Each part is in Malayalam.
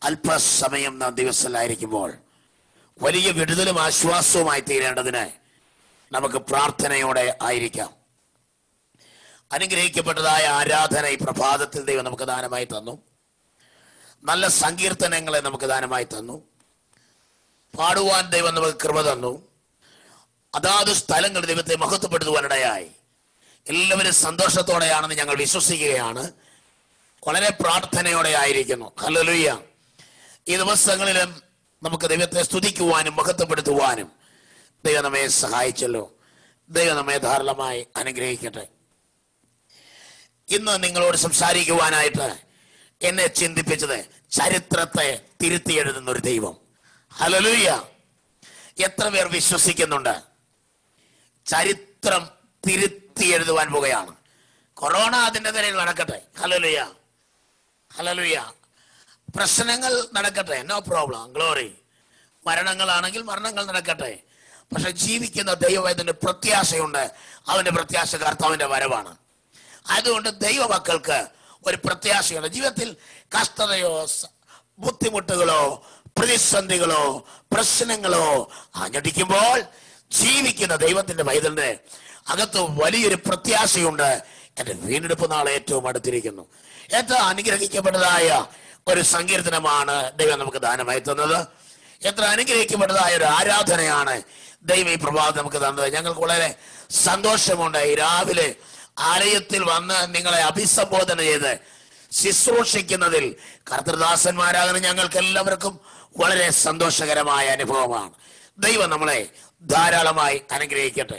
അല്പസമയം നാം ദിവസത്തിലായിരിക്കുമ്പോൾ വലിയ വിടുതലും ആശ്വാസവുമായി തീരേണ്ടതിന് നമുക്ക് പ്രാർത്ഥനയോടെ ആയിരിക്കാം അനുഗ്രഹിക്കപ്പെട്ടതായ ആരാധന ഈ പ്രഭാതത്തിൽ ദൈവം നമുക്ക് ദാനമായി തന്നു നല്ല സങ്കീർത്തനങ്ങളെ നമുക്ക് ദാനമായി തന്നു പാടുവാൻ ദൈവം നമുക്ക് കൃപ തന്നു അതാത് സ്ഥലങ്ങൾ ദൈവത്തെ മഹത്വപ്പെടുത്തുവാനിടയായി എല്ലാവരും സന്തോഷത്തോടെയാണെന്ന് ഞങ്ങൾ വിശ്വസിക്കുകയാണ് വളരെ പ്രാർത്ഥനയോടെ ആയിരിക്കുന്നു ഹല്ലേലൂയ ഈ ദിവസങ്ങളിലും നമുക്ക് ദൈവത്തെ സ്തുതിക്കുവാനും മഹത്വപ്പെടുത്തുവാനും ദൈവം നമ്മെ സഹായിച്ചല്ലോ ദൈവം നമ്മെ ധാരാളമായി അനുഗ്രഹിക്കട്ടെ ഇന്ന് നിങ്ങളോട് സംസാരിക്കുവാനായിട്ട് എന്നെ ചിന്തിപ്പിച്ചത് ചരിത്രത്തെ തിരുത്തി എഴുതുന്ന ഒരു ദൈവം ഹലലൂയ എത്ര പേർ വിശ്വസിക്കുന്നുണ്ട് ചരിത്രം തിരുത്തി എഴുതുവാൻ പോവുകയാണ് കൊറോണ അതിൻ്റെ നിലയിൽ നടക്കട്ടെ ഹലലുയ ഹലലുയ പ്രശ്നങ്ങൾ നടക്കട്ടെ നോ പ്രോബ്ലം ഗ്ലോറി മരണങ്ങളാണെങ്കിൽ മരണങ്ങൾ നടക്കട്ടെ പക്ഷെ ജീവിക്കുന്ന ദൈവത്തിന് പ്രത്യാശയുണ്ട് അവന്റെ പ്രത്യാശ കർത്താവിന്റെ വരവാണ് അതുകൊണ്ട് ദൈവമക്കൾക്ക് ഒരു പ്രത്യാശയുണ്ട് ജീവിതത്തിൽ കഷ്ടതയോ സ- ബുദ്ധിമുട്ടുകളോ പ്രതിസന്ധികളോ പ്രശ്നങ്ങളോ ആഞ്ഞടിക്കുമ്പോൾ ജീവിക്കുന്ന ദൈവത്തിന്റെ പൈതലിന്റെ അകത്ത് വലിയൊരു പ്രത്യാശയുണ്ട് എന്റെ വീണ്ടെടുപ്പ് നാളെ ഏറ്റവും അടുത്തിരിക്കുന്നു ഏറ്റവും അനുഗ്രഹിക്കപ്പെട്ടതായ ഒരു സങ്കീർത്തനമാണ് ദൈവം നമുക്ക് ദാനമായി തന്നത് എത്ര അനുഗ്രഹിക്കപ്പെട്ടതായ ഒരു ആരാധനയാണ് ദൈവം ഈ പ്രഭാതം നമുക്ക് തന്നത് ഞങ്ങൾക്ക് വളരെ സന്തോഷമുണ്ട് ഈ രാവിലെ ആലയത്തിൽ വന്ന് നിങ്ങളെ അഭിസംബോധന ചെയ്ത് ശുശ്രൂഷിക്കുന്നതിൽ കർത്തൃദാസന്മാരാകുന്ന ഞങ്ങൾക്ക് എല്ലാവർക്കും വളരെ സന്തോഷകരമായ അനുഭവമാണ് ദൈവം നമ്മളെ ധാരാളമായി അനുഗ്രഹിക്കട്ടെ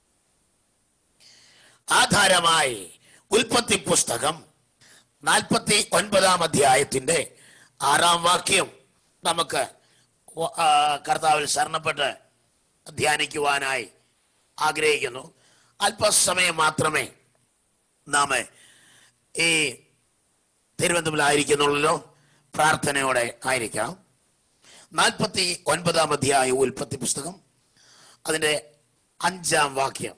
ആധാരമായി ഉൽപ്പത്തി പുസ്തകം നാൽപ്പത്തി ഒൻപതാം അധ്യായത്തിന്റെ ആറാം വാക്യം നമുക്ക് വ- ആ, കർത്താവിൽ ശരണപ്പെട്ട് ധ്യാനിക്കുവാനായി ആഗ്രഹിക്കുന്നു അല്പസമയം മാത്രമേ നാം ഈ തിരുവനന്തപുരമായിരിക്കുന്നുള്ളല്ലോ പ്രാർത്ഥനയോടെ ആയിരിക്കാം നാൽപ്പത്തി ഒൻപതാം അധ്യായ ഉൽപ്പത്തി പുസ്തകം അതിന്റെ അഞ്ചാം വാക്യം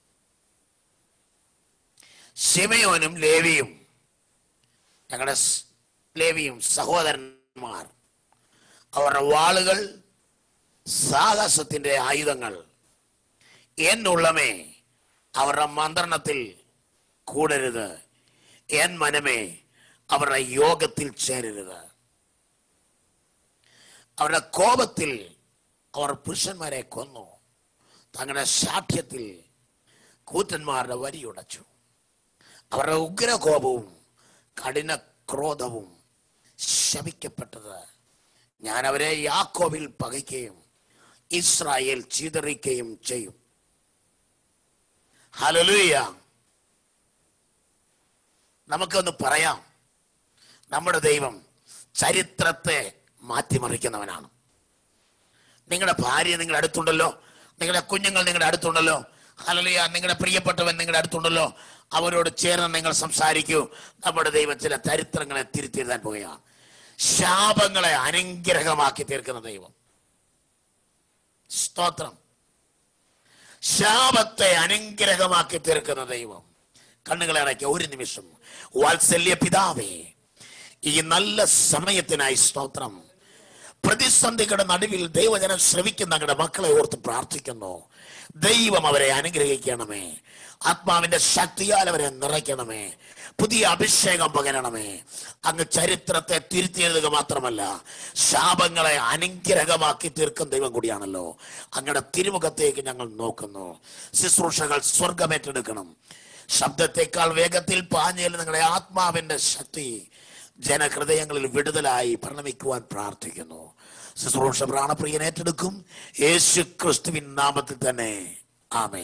ശിമയോനും ലേവിയും ഞങ്ങളുടെ സ് ലേവിയും സഹോദരന്മാർ അവരുടെ വാളുകൾ സാഹസത്തിന്റെ ആയുധങ്ങൾ എന്നുള്ളമേ അവരുടെ മന്ത്രണത്തിൽ കൂടരുത് എൻ മനമേ അവരുടെ യോഗത്തിൽ ചേരരുത് അവരുടെ കോപത്തിൽ അവർ പുരുഷന്മാരെ കൊന്നു തങ്ങളുടെ ശാഠ്യത്തിൽ കൂറ്റന്മാരുടെ വരിയുടച്ചു അവരുടെ ഉഗ്രകോപവും കഠിന ക്രോധവും ശമിക്കപ്പെട്ടത് ഞാൻ അവരെ യാക്കോബിൽ പകയ്ക്കുകയും ഇസ്രായേൽ ചിതറിക്കുകയും ചെയ്യും ഹലലുയ നമുക്കൊന്ന് പറയാം നമ്മുടെ ദൈവം ചരിത്രത്തെ മാറ്റിമറിക്കുന്നവനാണ് നിങ്ങളുടെ ഭാര്യ നിങ്ങളുടെ അടുത്തുണ്ടല്ലോ നിങ്ങളുടെ കുഞ്ഞുങ്ങൾ നിങ്ങളുടെ അടുത്തുണ്ടല്ലോ ഹലലിയ നിങ്ങളുടെ പ്രിയപ്പെട്ടവൻ നിങ്ങളുടെ അടുത്തുണ്ടല്ലോ അവരോട് ചേർന്ന് നിങ്ങൾ സംസാരിക്കൂ നമ്മുടെ ദൈവം ചില ചരിത്രങ്ങളെ തിരുത്തിയെഴുതാൻ പോവുകയാണ് ശാപങ്ങളെ അനുഗ്രഹമാക്കി തീർക്കുന്ന ദൈവം സ്തോത്രം ശാപത്തെ അനുഗ്രഹമാക്കി തീർക്കുന്ന ദൈവം കണ്ണുകളെ അടയ്ക്കുക ഒരു നിമിഷം വാത്സല്യ പിതാവേ ഈ നല്ല സമയത്തിനായി സ്തോത്രം പ്രതിസന്ധികളുടെ നടുവിൽ ദൈവജനം ശ്രമിക്കുന്ന ഞങ്ങളുടെ മക്കളെ ഓർത്ത് പ്രാർത്ഥിക്കുന്നു ദൈവം അവരെ അനുഗ്രഹിക്കണമേ ആത്മാവിന്റെ ശക്തിയാൽ അവരെ നിറയ്ക്കണമേ പുതിയ അഭിഷേകം പകരണമേ അങ്ങ് ചരിത്രത്തെ തിരുത്തിയെഴുതുക മാത്രമല്ല ശാപങ്ങളെ അനുഗ്രഹമാക്കി തീർക്കും ദൈവം കൂടിയാണല്ലോ അങ്ങയുടെ തിരുമുഖത്തേക്ക് ഞങ്ങൾ നോക്കുന്നു ശുശ്രൂഷകൾ സ്വർഗമേറ്റെടുക്കണം ശബ്ദത്തെക്കാൾ വേഗത്തിൽ പാഞ്ഞേൽ നിങ്ങളുടെ ആത്മാവിന്റെ ശക്തി ജനഹൃദയങ്ങളിൽ വിടുതലായി പരിണമിക്കുവാൻ പ്രാർത്ഥിക്കുന്നു ശുശ്രൂഷ പ്രാണപ്രിയൻ ഏറ്റെടുക്കും യേശു ക്രിസ്തുവിൻ നാമത്തിൽ തന്നെ ആമേ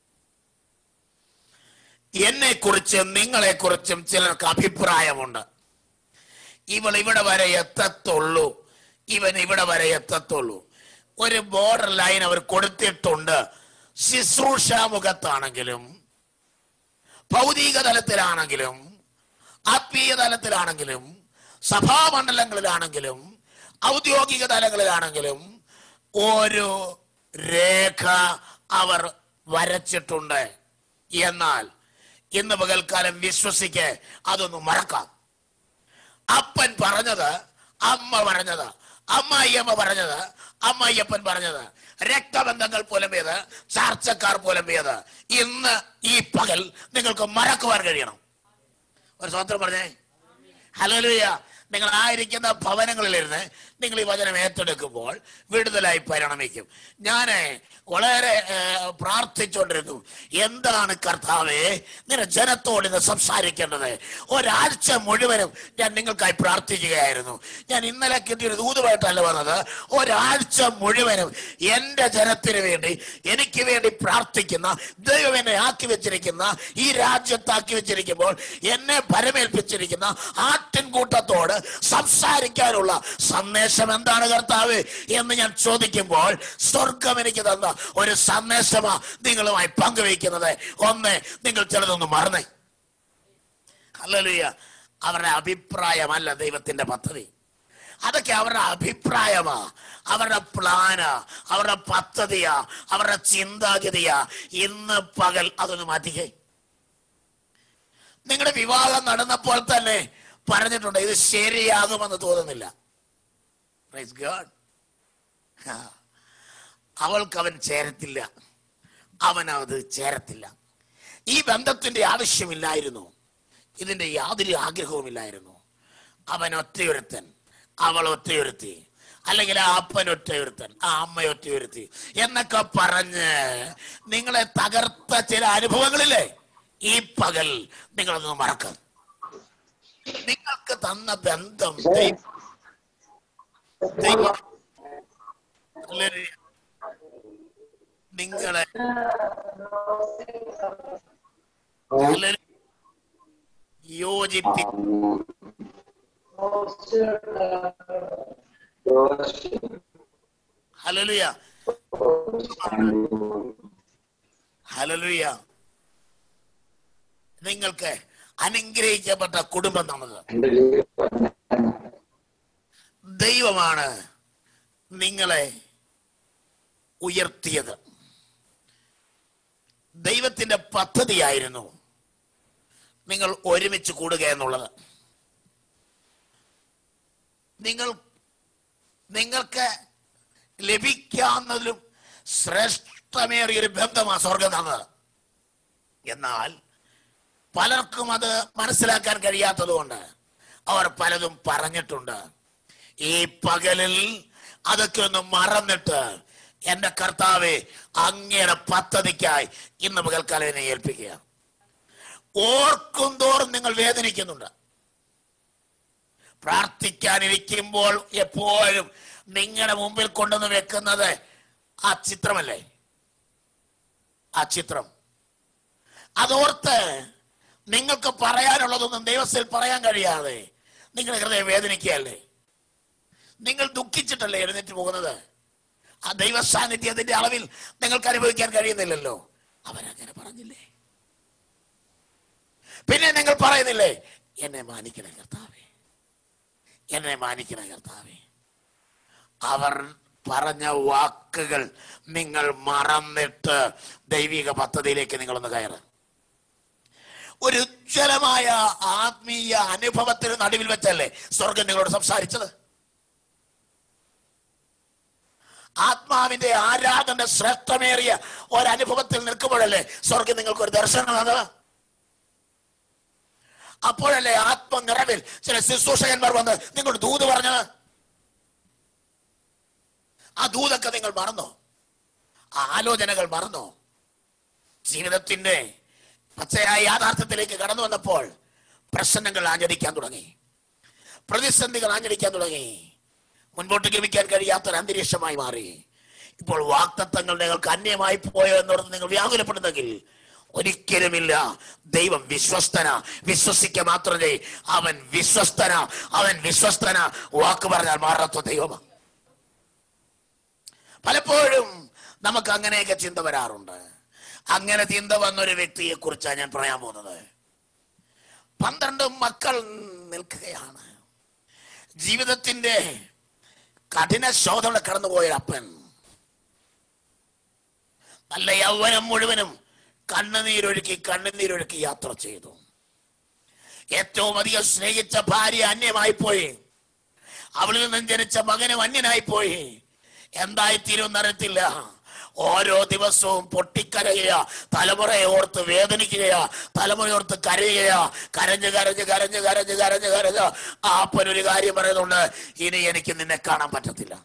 എന്നെ കുറിച്ചും നിങ്ങളെ കുറിച്ചും ചിലർക്ക് അഭിപ്രായമുണ്ട് ഇവൾ ഇവിടെ വരെ എത്തത്തുള്ളൂ ഇവൻ ഇവിടെ വരെ എത്തത്തുള്ളൂ ഒരു ബോർഡർ ലൈൻ അവർ കൊടുത്തിട്ടുണ്ട് ശുശ്രൂഷാമുഖത്താണെങ്കിലും ഭൗതിക തലത്തിലാണെങ്കിലും ആത്മീയ തലത്തിലാണെങ്കിലും സഭാമണ്ഡലങ്ങളിലാണെങ്കിലും ഔദ്യോഗിക തലങ്ങളിലാണെങ്കിലും ഒരു രേഖ അവർ വരച്ചിട്ടുണ്ട് എന്നാൽ ഇന്ന് പകൽക്കാലം വിശ്വസിക്ക് അതൊന്ന് മറക്കാം അപ്പൻ പറഞ്ഞത് അമ്മ പറഞ്ഞത് അമ്മായിയമ്മ പറഞ്ഞത് അമ്മായിയപ്പൻ പറഞ്ഞത് രക്തബന്ധങ്ങൾ പുലമ്പിയത് ചാർച്ചക്കാർ പുലമ്പിയത് ഇന്ന് ഈ പകൽ നിങ്ങൾക്ക് മറക്കുവാൻ കഴിയണം ഒരു സ്വന്തം പറഞ്ഞേ ഹലോലുയ നിങ്ങൾ ആയിരിക്കുന്ന ഭവനങ്ങളിലിരുന്ന് നിങ്ങൾ ഈ വചനം ഏറ്റെടുക്കുമ്പോൾ വിടുതലായി പരിണമിക്കും ഞാൻ വളരെ ഏഹ്, പ്രാർത്ഥിച്ചുകൊണ്ടിരുന്നു എന്താണ് കർത്താവേ നിന്റെ ജനത്തോട് ഇന്ന് സംസാരിക്കേണ്ടത് ഒരാഴ്ച മുഴുവനും ഞാൻ നിങ്ങൾക്കായി പ്രാർത്ഥിക്കുകയായിരുന്നു ഞാൻ ഇന്നലെ കിട്ടിയൊരു ദൂതുമായിട്ടല്ല വന്നത് ഒരാഴ്ച മുഴുവനും എൻ്റെ ജനത്തിന് വേണ്ടി എനിക്ക് വേണ്ടി പ്രാർത്ഥിക്കുന്ന ദൈവം എന്നെ ആക്കി വെച്ചിരിക്കുന്ന ഈ രാജ്യത്താക്കി വെച്ചിരിക്കുമ്പോൾ എന്നെ ഭരമേൽപ്പിച്ചിരിക്കുന്ന ആട്ടിൻകൂട്ടത്തോട് സംസാരിക്കാനുള്ള സന്ദേശം എന്താണ് കർത്താവ് എന്ന് ഞാൻ ചോദിക്കുമ്പോൾ സ്വർഗം എനിക്ക് തന്ന ഒരു സന്ദേശമാ നിങ്ങളുമായി പങ്കുവയ്ക്കുന്നത് ഒന്ന് നിങ്ങൾ ചിലതൊന്ന് മറന്നേ അല്ലല്ലുയ്യ അവരുടെ അഭിപ്രായമല്ല ദൈവത്തിന്റെ പദ്ധതി അതൊക്കെ അവരുടെ അഭിപ്രായമാ അവരുടെ പ്ലാനാ അവരുടെ പദ്ധതിയാ അവരുടെ ചിന്താഗതിയാ ഇന്ന് പകൽ അതൊന്ന് മാറ്റിക്കേ നിങ്ങളുടെ വിവാഹം നടന്നപ്പോൾ തന്നെ പറഞ്ഞിട്ടുണ്ട് ഇത് ശരിയാകുമെന്ന് തോന്നുന്നില്ല Praise God. ആ. അവൾക്ക് അവൻ ചേരത്തില്ല അവൻ അത് ചേരത്തില്ല ഈ ബന്ധത്തിന്റെ ആവശ്യമില്ലായിരുന്നു ഇതിന്റെ യാതൊരു ആഗ്രഹവുമില്ലായിരുന്നു അവൻ ഒറ്റയൊരുത്തൻ അവൾ ഒറ്റയൊരുത്തി അല്ലെങ്കിൽ ആ അപ്പൻ ഒറ്റയൊരുത്തൻ ആ അമ്മ ഒറ്റയൊരുത്തി എന്നൊക്കെ പറഞ്ഞ് നിങ്ങളെ തകർത്ത ചില അനുഭവങ്ങളില്ലേ ഈ പകൽ നിങ്ങളൊന്ന് മറക്കാം നിങ്ങൾക്ക് തന്ന ബന്ധം ദൈവം ദൈവം ഹല്ലേലൂയ. നിങ്ങളെ ഹല്ലേലൂയ. യോജിപ്പി ഹലലുയ ഹലലുയ നിങ്ങൾക്ക് അനുഗ്രഹിക്കപ്പെട്ട കുടുംബം നമുക്ക് ദൈവമാണ് നിങ്ങളെ ഉയർത്തിയത് ദൈവത്തിന്റെ പദ്ധതിയായിരുന്നു നിങ്ങൾ ഒരുമിച്ച് കൂടുക എന്നുള്ളത് നിങ്ങൾ നിങ്ങൾക്ക് ലഭിക്കാവുന്നതിലും ശ്രേഷ്ഠമേറിയ ഒരു ബന്ധമാണ് സ്വർഗം തന്നത് എന്നാൽ പലർക്കും അത് മനസ്സിലാക്കാൻ കഴിയാത്തത് കൊണ്ട് അവർ പലതും പറഞ്ഞിട്ടുണ്ട് ഈ പകലിൽ അതൊക്കെ ഒന്ന് മറന്നിട്ട് എന്റെ കർത്താവെ അങ്ങയുടെ പദ്ധതിക്കായി ഇന്ന് പകൽക്കാലം എന്നെ ഏൽപ്പിക്കുക ഓർക്കും തോറും നിങ്ങൾ വേദനിക്കുന്നുണ്ട് പ്രാർത്ഥിക്കാനിരിക്കുമ്പോൾ എപ്പോഴും നിങ്ങളുടെ മുമ്പിൽ കൊണ്ടുവന്ന് വെക്കുന്നത് ആ ചിത്രമല്ലേ ആ ചിത്രം അതോർത്ത് നിങ്ങൾക്ക് പറയാനുള്ളതൊന്നും ദൈവത്തിൽ പറയാൻ കഴിയാതെ നിങ്ങളുടെ ഹൃദയം വേദനിക്കുകയല്ലേ നിങ്ങൾ ദുഃഖിച്ചിട്ടല്ലേ എഴുന്നേറ്റ് പോകുന്നത് ആ ദൈവ സാന്നിധ്യത്തിന്റെ അളവിൽ നിങ്ങൾക്ക് അനുഭവിക്കാൻ കഴിയുന്നില്ലല്ലോ അവരങ്ങനെ പറഞ്ഞില്ലേ പിന്നെ നിങ്ങൾ പറയുന്നില്ലേ എന്നെ മാനിക്കണേ കർത്താവേ എന്നെ മാനിക്കണേ കർത്താവേ അവർ പറഞ്ഞ വാക്കുകൾ നിങ്ങൾ മറന്നിട്ട് ദൈവിക പദ്ധതിയിലേക്ക് നിങ്ങളൊന്ന് കയറ് ഒരു ഉജ്ജ്വലമായ ആത്മീയ അനുഭവത്തിന് നടുവിൽ വെച്ചല്ലേ സ്വർഗം നിങ്ങളോട് സംസാരിച്ചത് ആത്മാവിന്റെ ആരാധന ശ്രേഷ്ഠമേറിയ ഒരനുഭവത്തിൽ നിൽക്കുമ്പോഴല്ലേ സ്വർഗം നിങ്ങൾക്ക് ഒരു ദർശനം അത് അപ്പോഴല്ലേ ആത്മ നിറവിൽ ചില ശുശ്രൂഷകന്മാർ വന്ന് നിങ്ങളോട് ദൂത് പറഞ്ഞത് ആ ദൂതൊക്കെ നിങ്ങൾ മറന്നോ ആ ആലോചനകൾ മറന്നോ ജീവിതത്തിന്റെ പച്ചയായ യാഥാർത്ഥ്യത്തിലേക്ക് കടന്നു വന്നപ്പോൾ പ്രശ്നങ്ങൾ ആഞ്ഞടിക്കാൻ തുടങ്ങി പ്രതിസന്ധികൾ ആഞ്ഞടിക്കാൻ തുടങ്ങി മുൻപോട്ട് ഗമിക്കാൻ കഴിയാത്തൊരു അന്തരീക്ഷമായി മാറി ഇപ്പോൾ വാക്തത്വങ്ങൾ നിങ്ങൾക്ക് അന്യമായി പോയോ എന്നോർത്ത് നിങ്ങൾ വ്യാകുലപ്പെടുന്നെങ്കിൽ ഒരിക്കലുമില്ല ദൈവം വിശ്വസ്തന വിശ്വസിക്ക മാത്രമേ അവൻ വിശ്വസ്തന അവൻ വിശ്വസ്തന വാക്ക് പറഞ്ഞാൽ മാറാത്ത ദൈവമാണ് പലപ്പോഴും നമുക്ക് അങ്ങനെയൊക്കെ ചിന്ത വരാറുണ്ട് അങ്ങനെ ചിന്ത വന്നൊരു വ്യക്തിയെ കുറിച്ചാണ് ഞാൻ പറയാൻ പോകുന്നത് പന്ത്രണ്ട് മക്കൾ നിൽക്കുകയാണ് ജീവിതത്തിന്റെ കഠിന ശോധന കടന്നുപോയ അപ്പൻ നല്ല യൗവനം മുഴുവനും കണ്ണുനീരൊഴുക്കി കണ്ണുനീരൊഴുക്കി യാത്ര ചെയ്തു ഏറ്റവും അധികം സ്നേഹിച്ച ഭാര്യ അന്യമായി പോയി അവളിൽ നിന്നും ജനിച്ച മകന് അന്യനായി പോയി എന്തായിത്തീരും അറിയത്തില്ല ഓരോ ദിവസവും പൊട്ടിക്കരയുക തലമുറയെ ഓർത്ത് വേദനിക്കുകയാ തലമുറയോർത്ത് കരയുകയാ കരഞ്ഞ് കരഞ്ഞ് കരഞ്ഞ് കരഞ്ഞ് കരഞ്ഞ് കരഞ്ഞ് ആ അപ്പൻ ഒരു കാര്യം പറയുന്നുണ്ട് ഇനി എനിക്ക് നിന്നെ കാണാൻ പറ്റത്തില്ല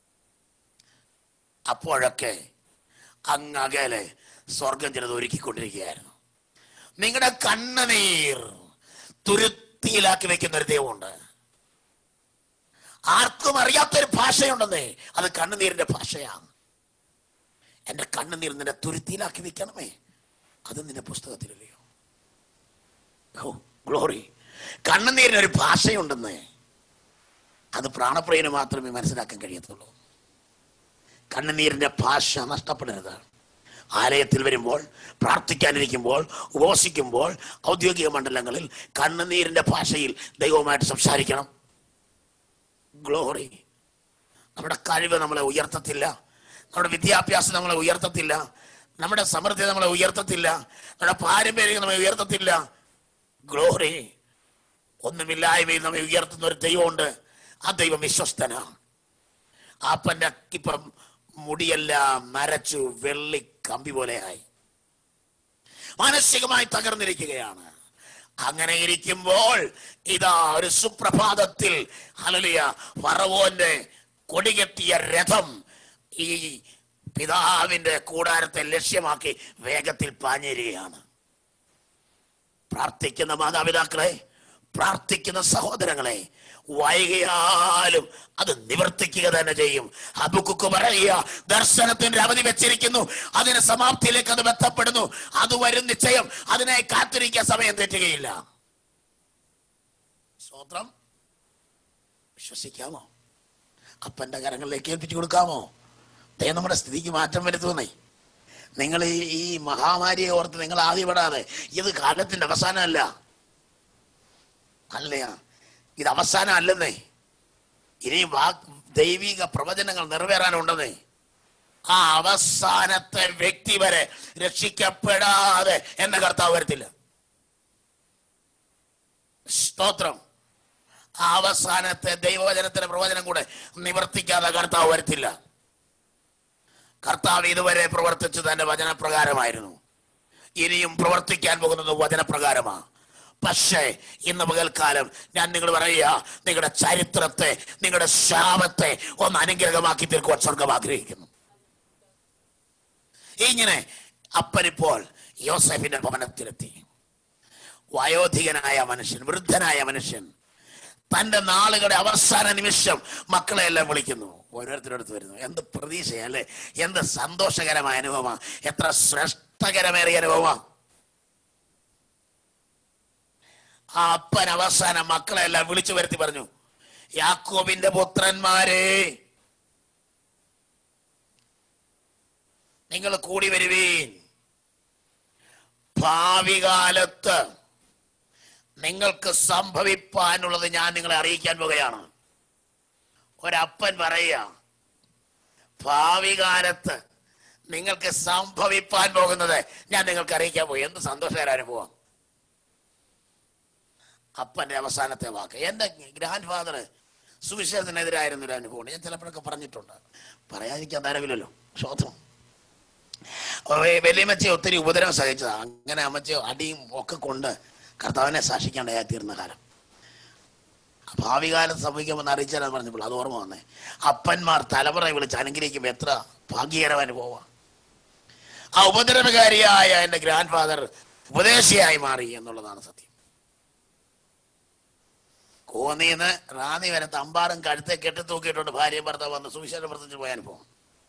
അപ്പോഴൊക്കെ അങ്ങകലെ സ്വർഗം ചിലത് ഒരുക്കിക്കൊണ്ടിരിക്കുകയായിരുന്നു നിങ്ങളുടെ കണ്ണുനീർ തുരുത്തിയിലാക്കി വെക്കുന്ന ഒരു ദൈവമുണ്ട് ആർക്കും അറിയാത്തൊരു ഭാഷയുണ്ടെന്നേ അത് കണ്ണുനീരിന്റെ ഭാഷയാണ് എന്റെ കണ്ണുനീർ നിന്റെ തുരുത്തിയിലാക്കി വെക്കണമേ അത് നിന്റെ പുസ്തകത്തിലല്ലയോ ഓ ഗ്ലോറി കണ്ണുനീരിന് ഒരു ഭാഷയുണ്ടെന്നേ അത് പ്രാണപ്രിയന് മാത്രമേ മനസ്സിലാക്കാൻ കഴിയത്തുള്ളൂ കണ്ണുനീരിന്റെ ഭാഷ നഷ്ടപ്പെടരുത് ആലയത്തിൽ വരുമ്പോൾ പ്രാർത്ഥിക്കാനിരിക്കുമ്പോൾ ഉപവസിക്കുമ്പോൾ ഔദ്യോഗിക മണ്ഡലങ്ങളിൽ കണ്ണുനീരിന്റെ ഭാഷയിൽ ദൈവവുമായിട്ട് സംസാരിക്കണം ഗ്ലോറി നമ്മുടെ കഴിവ് നമ്മളെ ഉയർത്തത്തില്ല നമ്മുടെ വിദ്യാഭ്യാസം നമ്മളെ ഉയർത്തത്തില്ല നമ്മുടെ സമൃദ്ധി നമ്മളെ ഉയർത്തത്തില്ല നമ്മുടെ പാരമ്പര്യം നമ്മളെ ഉയർത്തത്തില്ല ഗ്ലോറി ഒന്നുമില്ലായ്മയിൽ നമ്മെ ഉയർത്തുന്ന ഒരു ദൈവമുണ്ട് ആ ദൈവം വിശ്വസ്തനാണ് അപ്പന്റെ ഇപ്പം മുടിയെല്ലാം നരച്ചു വെള്ളി കമ്പി പോലെയായി മാനസികമായി തകർന്നിരിക്കുകയാണ് അങ്ങനെ ഇരിക്കുമ്പോൾ ഇതാ ഒരു സുപ്രഭാതത്തിൽ ഹലലിയ ഫറവോന്റെ കൊടികെട്ടിയ രഥം ഈ പിതാവിന്റെ കൂടാരത്തെ ലക്ഷ്യമാക്കി വേഗത്തിൽ പാഞ്ഞേരുകയാണ് പ്രാർത്ഥിക്കുന്ന മാതാപിതാക്കളെ പ്രാർത്ഥിക്കുന്ന സഹോദരങ്ങളെ വൈകിയാലും അത് നിവർത്തിക്കുക തന്നെ ചെയ്യും ഹബുക്കുക്ക് പറയുക ദർശനത്തിന്റെ അവധി വെച്ചിരിക്കുന്നു അതിന് സമാപ്തിയിലേക്ക് അത് ബന്ധപ്പെടുന്നു അത് വരും നിശ്ചയം അതിനായി കാത്തിരിക്കാൻ സമയം തെറ്റുകയില്ല സ്വത്രം വിശ്വസിക്കാമോ അപ്പന്റെ കരങ്ങളിലേക്ക് ഏൽപ്പിച്ചു കൊടുക്കാമോ ദൈവം നമ്മുടെ സ്ഥിതിക്ക് മാറ്റം വരുത്തുന്നേ നിങ്ങൾ ഈ ഈ മഹാമാരിയെ ഓർത്ത് നിങ്ങൾ ആദ്യപ്പെടാതെ ഇത് കാലത്തിന്റെ അവസാനമല്ല അല്ലയാ ഇത് അവസാനം അല്ലെന്നേ ഇനി വാക് ദൈവിക പ്രവചനങ്ങൾ നിറവേറാനുണ്ടെന്നേ ആ അവസാനത്തെ വ്യക്തി വരെ രക്ഷിക്കപ്പെടാതെ എന്ന കർത്താവ് വരത്തില്ല സ്തോത്രം ആ അവസാനത്തെ ദൈവവചനത്തിന്റെ പ്രവചനം കൂടെ നിവർത്തിക്കാതെ കർത്താവ് വരത്തില്ല കർത്താവ് ഇതുവരെ പ്രവർത്തിച്ചു തന്റെ വചനപ്രകാരമായിരുന്നു ഇനിയും പ്രവർത്തിക്കാൻ പോകുന്നത് വചനപ്രകാരമാ പക്ഷേ ഇന്ന് പകൽക്കാലം ഞാൻ നിങ്ങൾ പറയുക നിങ്ങളുടെ ചരിത്രത്തെ നിങ്ങളുടെ ശാപത്തെ ഒന്ന് അനുഗ്രഹമാക്കി തീർക്കുവാൻ സ്വർഗം ആഗ്രഹിക്കുന്നു ഇങ്ങനെ അപ്പനിപ്പോൾ യോസഫിന്റെ ഭവനത്തിലെത്തി വയോധികനായ മനുഷ്യൻ വൃദ്ധനായ മനുഷ്യൻ തന്റെ നാളുകളുടെ അവസാന നിമിഷം മക്കളെ എല്ലാം വിളിക്കുന്നു ഓരോരുത്തരടുത്ത് വരുന്നു എന്ത് പ്രതീക്ഷയാ അല്ലെ എന്ത് സന്തോഷകരമായ അനുഭവമാ എത്ര ശ്രേഷ്ഠകരമേറിയ അനുഭവമാ ആ അപ്പൻ അവസാനം മക്കളെ എല്ലാം വിളിച്ചു വരുത്തി പറഞ്ഞു യാക്കോബിന്റെ പുത്രന്മാരെ നിങ്ങൾ കൂടി വരുവീൻ ഭാവി കാലത്ത് നിങ്ങൾക്ക് സംഭവിപ്പാനുള്ളത് ഞാൻ നിങ്ങളെ അറിയിക്കാൻ പോകുകയാണ് ഒരപ്പൻ പറയുക ഭാവി കാലത്ത് നിങ്ങൾക്ക് സംഭവിപ്പാൻ പോകുന്നത് ഞാൻ നിങ്ങൾക്ക് അറിയിക്കാൻ പോയി എന്ത് സന്തോഷകര അനുഭവം അപ്പന്റെ അവസാനത്തെ വാക്ക് എന്റെ ഗ്രാൻഡ് ഫാദർ സുവിശേഷത്തിനെതിരായിരുന്ന ഒരു അനുഭവം ഞാൻ ചിലപ്പോഴൊക്കെ പറഞ്ഞിട്ടുണ്ട് പറയാതിരിക്കാൻ തരവില്ലല്ലോ ശ്രോത്രം വലിയമ്മച്ചി ഒത്തിരി ഉപദ്രവം സഹിച്ചതാ അങ്ങനെ അമ്മച്ചി അടിയും ഒക്കെ കൊണ്ട് കർത്താവിനെ സാക്ഷിക്കേണ്ടതായി തീർന്ന കാലം ഭാവി കാലത്ത് സംഭവിക്കുമെന്ന് അറിയിച്ചാൽ അത് പറഞ്ഞപ്പോൾ അത് ഓർമ്മ വന്നേ അപ്പന്മാർ തലമുറ വിളിച്ച് അനുഗ്രഹിക്കുമ്പോൾ എത്ര ഭാഗ്യകരം അനുഭവമാണ് ആ ഉപദ്രവകാരിയായ എൻ്റെ ഗ്രാൻഡ് ഫാദർ ഉപദേശിയായി മാറി എന്നുള്ളതാണ് സത്യം കോന്നിന്ന് റാന്നി വരെ തമ്പാറും കഴുത്തെ കെട്ടി തൂക്കിയിട്ടുണ്ട് ഭാര്യ ഭർത്താവ് വന്ന് സുവിശേഷ പ്രവർത്തിച്ച് പോയ അനുഭവം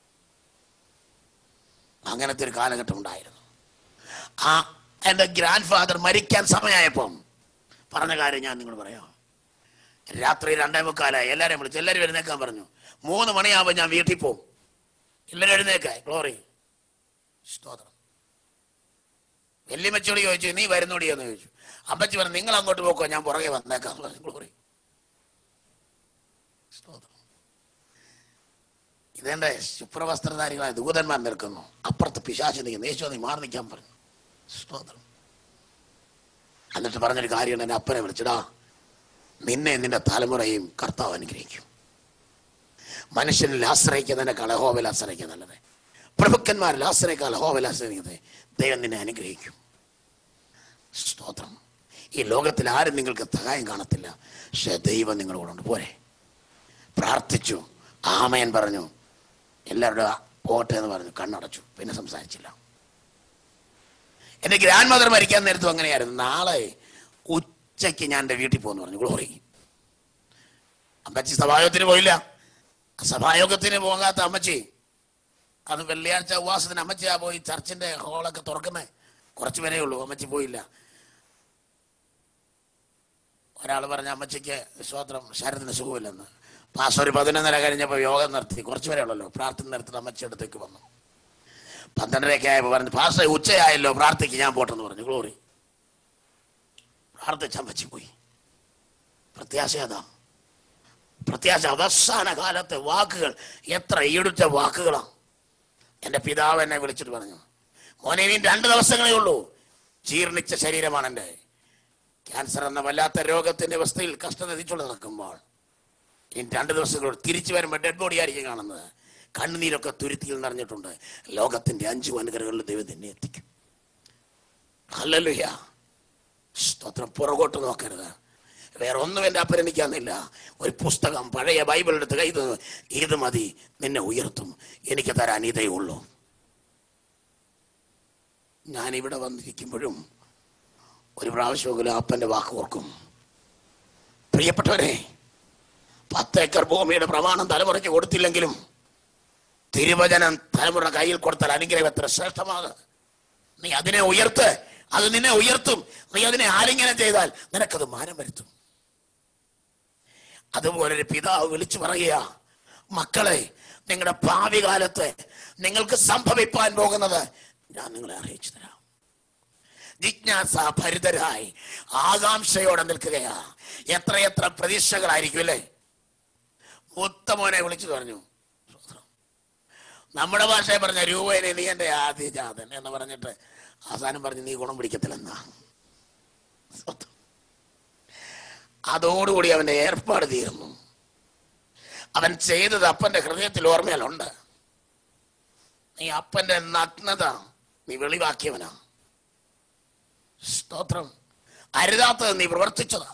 അങ്ങനത്തെ ഒരു കാലഘട്ടം ഉണ്ടായിരുന്നു ആ എൻ്റെ ഗ്രാൻഡ് ഫാദർ മരിക്കാൻ സമയമായപ്പം പറഞ്ഞ കാര്യം ഞാൻ നിങ്ങൾ പറയാം രാത്രി രണ്ടേ മുക്കാലായി എല്ലാവരെയും വിളിച്ചു എല്ലാവരും എഴുന്നേക്കാൻ പറഞ്ഞു മൂന്ന് മണിയാകുമ്പോൾ ഞാൻ വീട്ടിൽ പോകും എല്ലാവരും എഴുന്നേക്കായി ഗ്ലോറി സ്തോത്രം വല്യമ്മച്ചോട് ചോദിച്ചു നീ വരുന്നോടിയെന്ന് ചോദിച്ചു അമ്മച്ചി പറഞ്ഞു നിങ്ങൾ അങ്ങോട്ട് പോക്കോ ഞാൻ പുറകെ വന്നേക്കാം പറഞ്ഞു ഗ്ലോറി സ്തോത്രം ഇതെന്റെ ശുഭ്രവസ്ത്രധാരികളായ ദൂതന്മാർ നിൽക്കുന്നു അപ്പുറത്ത് പിശാചി നിൽക്കുന്നു യേശു നീ മാറി നിൽക്കാൻ പറഞ്ഞു സ്തോത്രം എന്നിട്ട് പറഞ്ഞൊരു കാര്യമുണ്ട് എന്നെ അപ്പനെ വിളിച്ചടാ നിന്നെ നിന്റെ തലമുറയും കർത്താവ് അനുഗ്രഹിക്കും മനുഷ്യനിൽ ആശ്രയിക്കുന്നതിനേക്കാൾ ഹോവയിൽ ആശ്രയിക്കുക നല്ലത് പ്രഭുക്കന്മാരിൽ ആശ്രയിക്കാൾ ഹോവയിൽ ആശ്രയിക്കുന്നത് ദൈവം നിന്നെ അനുഗ്രഹിക്കും സ്തോത്രം ഈ ലോകത്തിൽ ആരും നിങ്ങൾക്ക് സഹായം കാണത്തില്ല പക്ഷെ ദൈവം നിങ്ങളോടുണ്ട് പോരെ പ്രാർത്ഥിച്ചു ആമയൻ പറഞ്ഞു എല്ലാവരുടെ പോട്ടെ എന്ന് പറഞ്ഞു കണ്ണടച്ചു പിന്നെ സംസാരിച്ചില്ല എൻ്റെ ഗ്രാൻഡ് മദർ മരിക്കാൻ നേരത്തും അങ്ങനെയായിരുന്നു നാളെ ഉച്ചയ്ക്ക് ഞാൻ എൻ്റെ വീട്ടിൽ പോകുന്നു പറഞ്ഞു ഗ്ലോറി അമ്മച്ചി സഭായോഗത്തിന് പോയില്ല സഭായോഗത്തിന് പോകാത്ത അമ്മച്ചി അത് വെള്ളിയാഴ്ച ഉപവാസത്തിന് അമ്മച്ചിയാ പോയി ചർച്ചിന്റെ ഹോളൊക്കെ തുറക്കുന്നേ കുറച്ച് പേരേ ഉള്ളൂ അമ്മച്ചി പോയില്ല ഒരാൾ പറഞ്ഞ അമ്മച്ചിക്ക് സ്വോത്രം ശരത്തിന് സുഖമില്ലെന്ന് പാസ് ഒരു പതിനൊന്നര കഴിഞ്ഞപ്പോൾ യോഗം നിർത്തി കുറച്ച് പേരേ ഉള്ളല്ലോ പ്രാർത്ഥന നിർത്തിട്ട് അമ്മച്ചി അടുത്തേക്ക് വന്നു പന്ത്രണ്ടരയൊക്കെ ആയപ്പോൾ പറഞ്ഞു പാസ് ഉച്ചയായല്ലോ പ്രാർത്ഥിക്ക് ഞാൻ പോട്ടെന്ന് പറഞ്ഞു ഗ്ലോറി പ്രാർത്ഥിച്ച അമ്മച്ചി പോയി പ്രത്യാശ അതാ പ്രത്യാശ അവസാന കാലത്തെ വാക്കുകൾ എത്ര ഈടുറ്റ വാക്കുകളാണ് എൻ്റെ പിതാവ് എന്നെ വിളിച്ചിട്ട് പറഞ്ഞു മോനെ ഇനിയും രണ്ട് ദിവസങ്ങളേ ഉള്ളൂ ജീർണിച്ച ശരീരമാണ് എൻ്റെ ക്യാൻസർ എന്ന വല്ലാത്ത രോഗത്തിന്റെ അവസ്ഥയിൽ കഷ്ടത എത്തിച്ചുകൊണ്ട് നടക്കുമ്പോൾ ഇനി രണ്ട് ദിവസങ്ങൾ തിരിച്ചു വരുമ്പോൾ ഡെഡ് ബോഡി ആയിരിക്കും കാണുന്നത് കണ്ണുനീരൊക്കെ തുരുത്തിയിൽ നിറഞ്ഞിട്ടുണ്ട് ലോകത്തിന്റെ അഞ്ചു അനുഗ്രഹങ്ങളിൽ ദൈവം തന്നെ എത്തിക്കും അല്ലല്ലുയ്യ സ്തോത്രം പുറകോട്ട് നോക്കരുത് വേറെ ഒന്നും എൻ്റെ അപ്പൻ എനിക്കാന്നില്ല ഒരു പുസ്തകം പഴയ ബൈബിൾ എടുത്ത് ഇത് ഇത് മതി നിന്നെ ഉയർത്തും എനിക്ക് തരാൻ ഇതേ ഉള്ളൂ ഞാൻ ഇവിടെ വന്നിരിക്കുമ്പോഴും ഒരു പ്രാവശ്യമെങ്കിലും അപ്പൻ്റെ വാക്ക് ഓർക്കും പ്രിയപ്പെട്ടവരെ പത്ത് ഏക്കർ ഭൂമിയുടെ പ്രമാണം തലമുറയ്ക്ക് കൊടുത്തില്ലെങ്കിലും തിരുവചനം തലമുറ കയ്യിൽ കൊടുത്താൽ അനുഗ്രഹം എത്ര ശ്രേഷ്ഠമാണ് നീ അതിനെ ഉയർത്ത് അത് നിന്നെ ഉയർത്തും നീ അതിനെ ആലിംഗനം ചെയ്താൽ നിനക്കത് മാനം വരുത്തും അതുപോലെ ഒരു പിതാവ് വിളിച്ചു പറയുക മക്കളെ നിങ്ങളുടെ ഭാവി കാലത്ത് നിങ്ങൾക്ക് സംഭവിപ്പാൻ പോകുന്നത് ഞാൻ നിങ്ങളെ അറിയിച്ചു തരാം ജിജ്ഞാസ ഭരിതരായി ആകാംക്ഷയോടെ നിൽക്കുകയാ എത്രയെത്ര പ്രതീക്ഷകളായിരിക്കും അല്ലേ മുത്തമോനെ വിളിച്ചു പറഞ്ഞു നമ്മുടെ ഭാഷയെ പറഞ്ഞ രൂപേനെ നീ എന്റെ ആദ്യ ജാതൻ എന്ന് പറഞ്ഞിട്ട് അവസാനം പറഞ്ഞ് നീ ഗുണം പിടിക്കത്തില്ലെന്നാ സ്വത്തം. അതോടുകൂടി അവന്റെ ഏർപ്പാട് തീരുന്നു അവൻ ചെയ്തത് അപ്പന്റെ ഹൃദയത്തിൽ ഓർമ്മയിലുണ്ട് നീ അപ്പന്റെ നഗ്നത നീ വെളിവാക്കിയവനാ സ്തോത്രം അരുതാത്തത് നീ പ്രവർത്തിച്ചതാ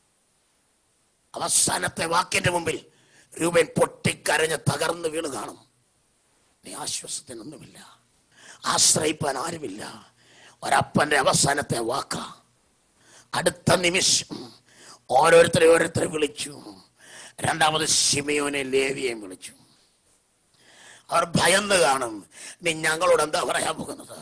അവസാനത്തെ വാക്കിന്റെ മുമ്പിൽ രൂപൻ പൊട്ടിക്കരഞ്ഞ് തകർന്ന് വീണ് കാണും നീ ആശ്വാസത്തിനൊന്നുമില്ല ആശ്രയിപ്പാൻ ആരുമില്ല ഒരപ്പന്റെ അവസാനത്തെ വാക്ക അടുത്ത നിമിഷം ഓരോരുത്തരെ ഓരോരുത്തരെ വിളിച്ചു രണ്ടാമത് ശിമയോനെ ലേവിയെയും വിളിച്ചു അവർ ഭയന്ന് കാണും നീ ഞങ്ങളോട് എന്താ പറയാൻ പോകുന്നത്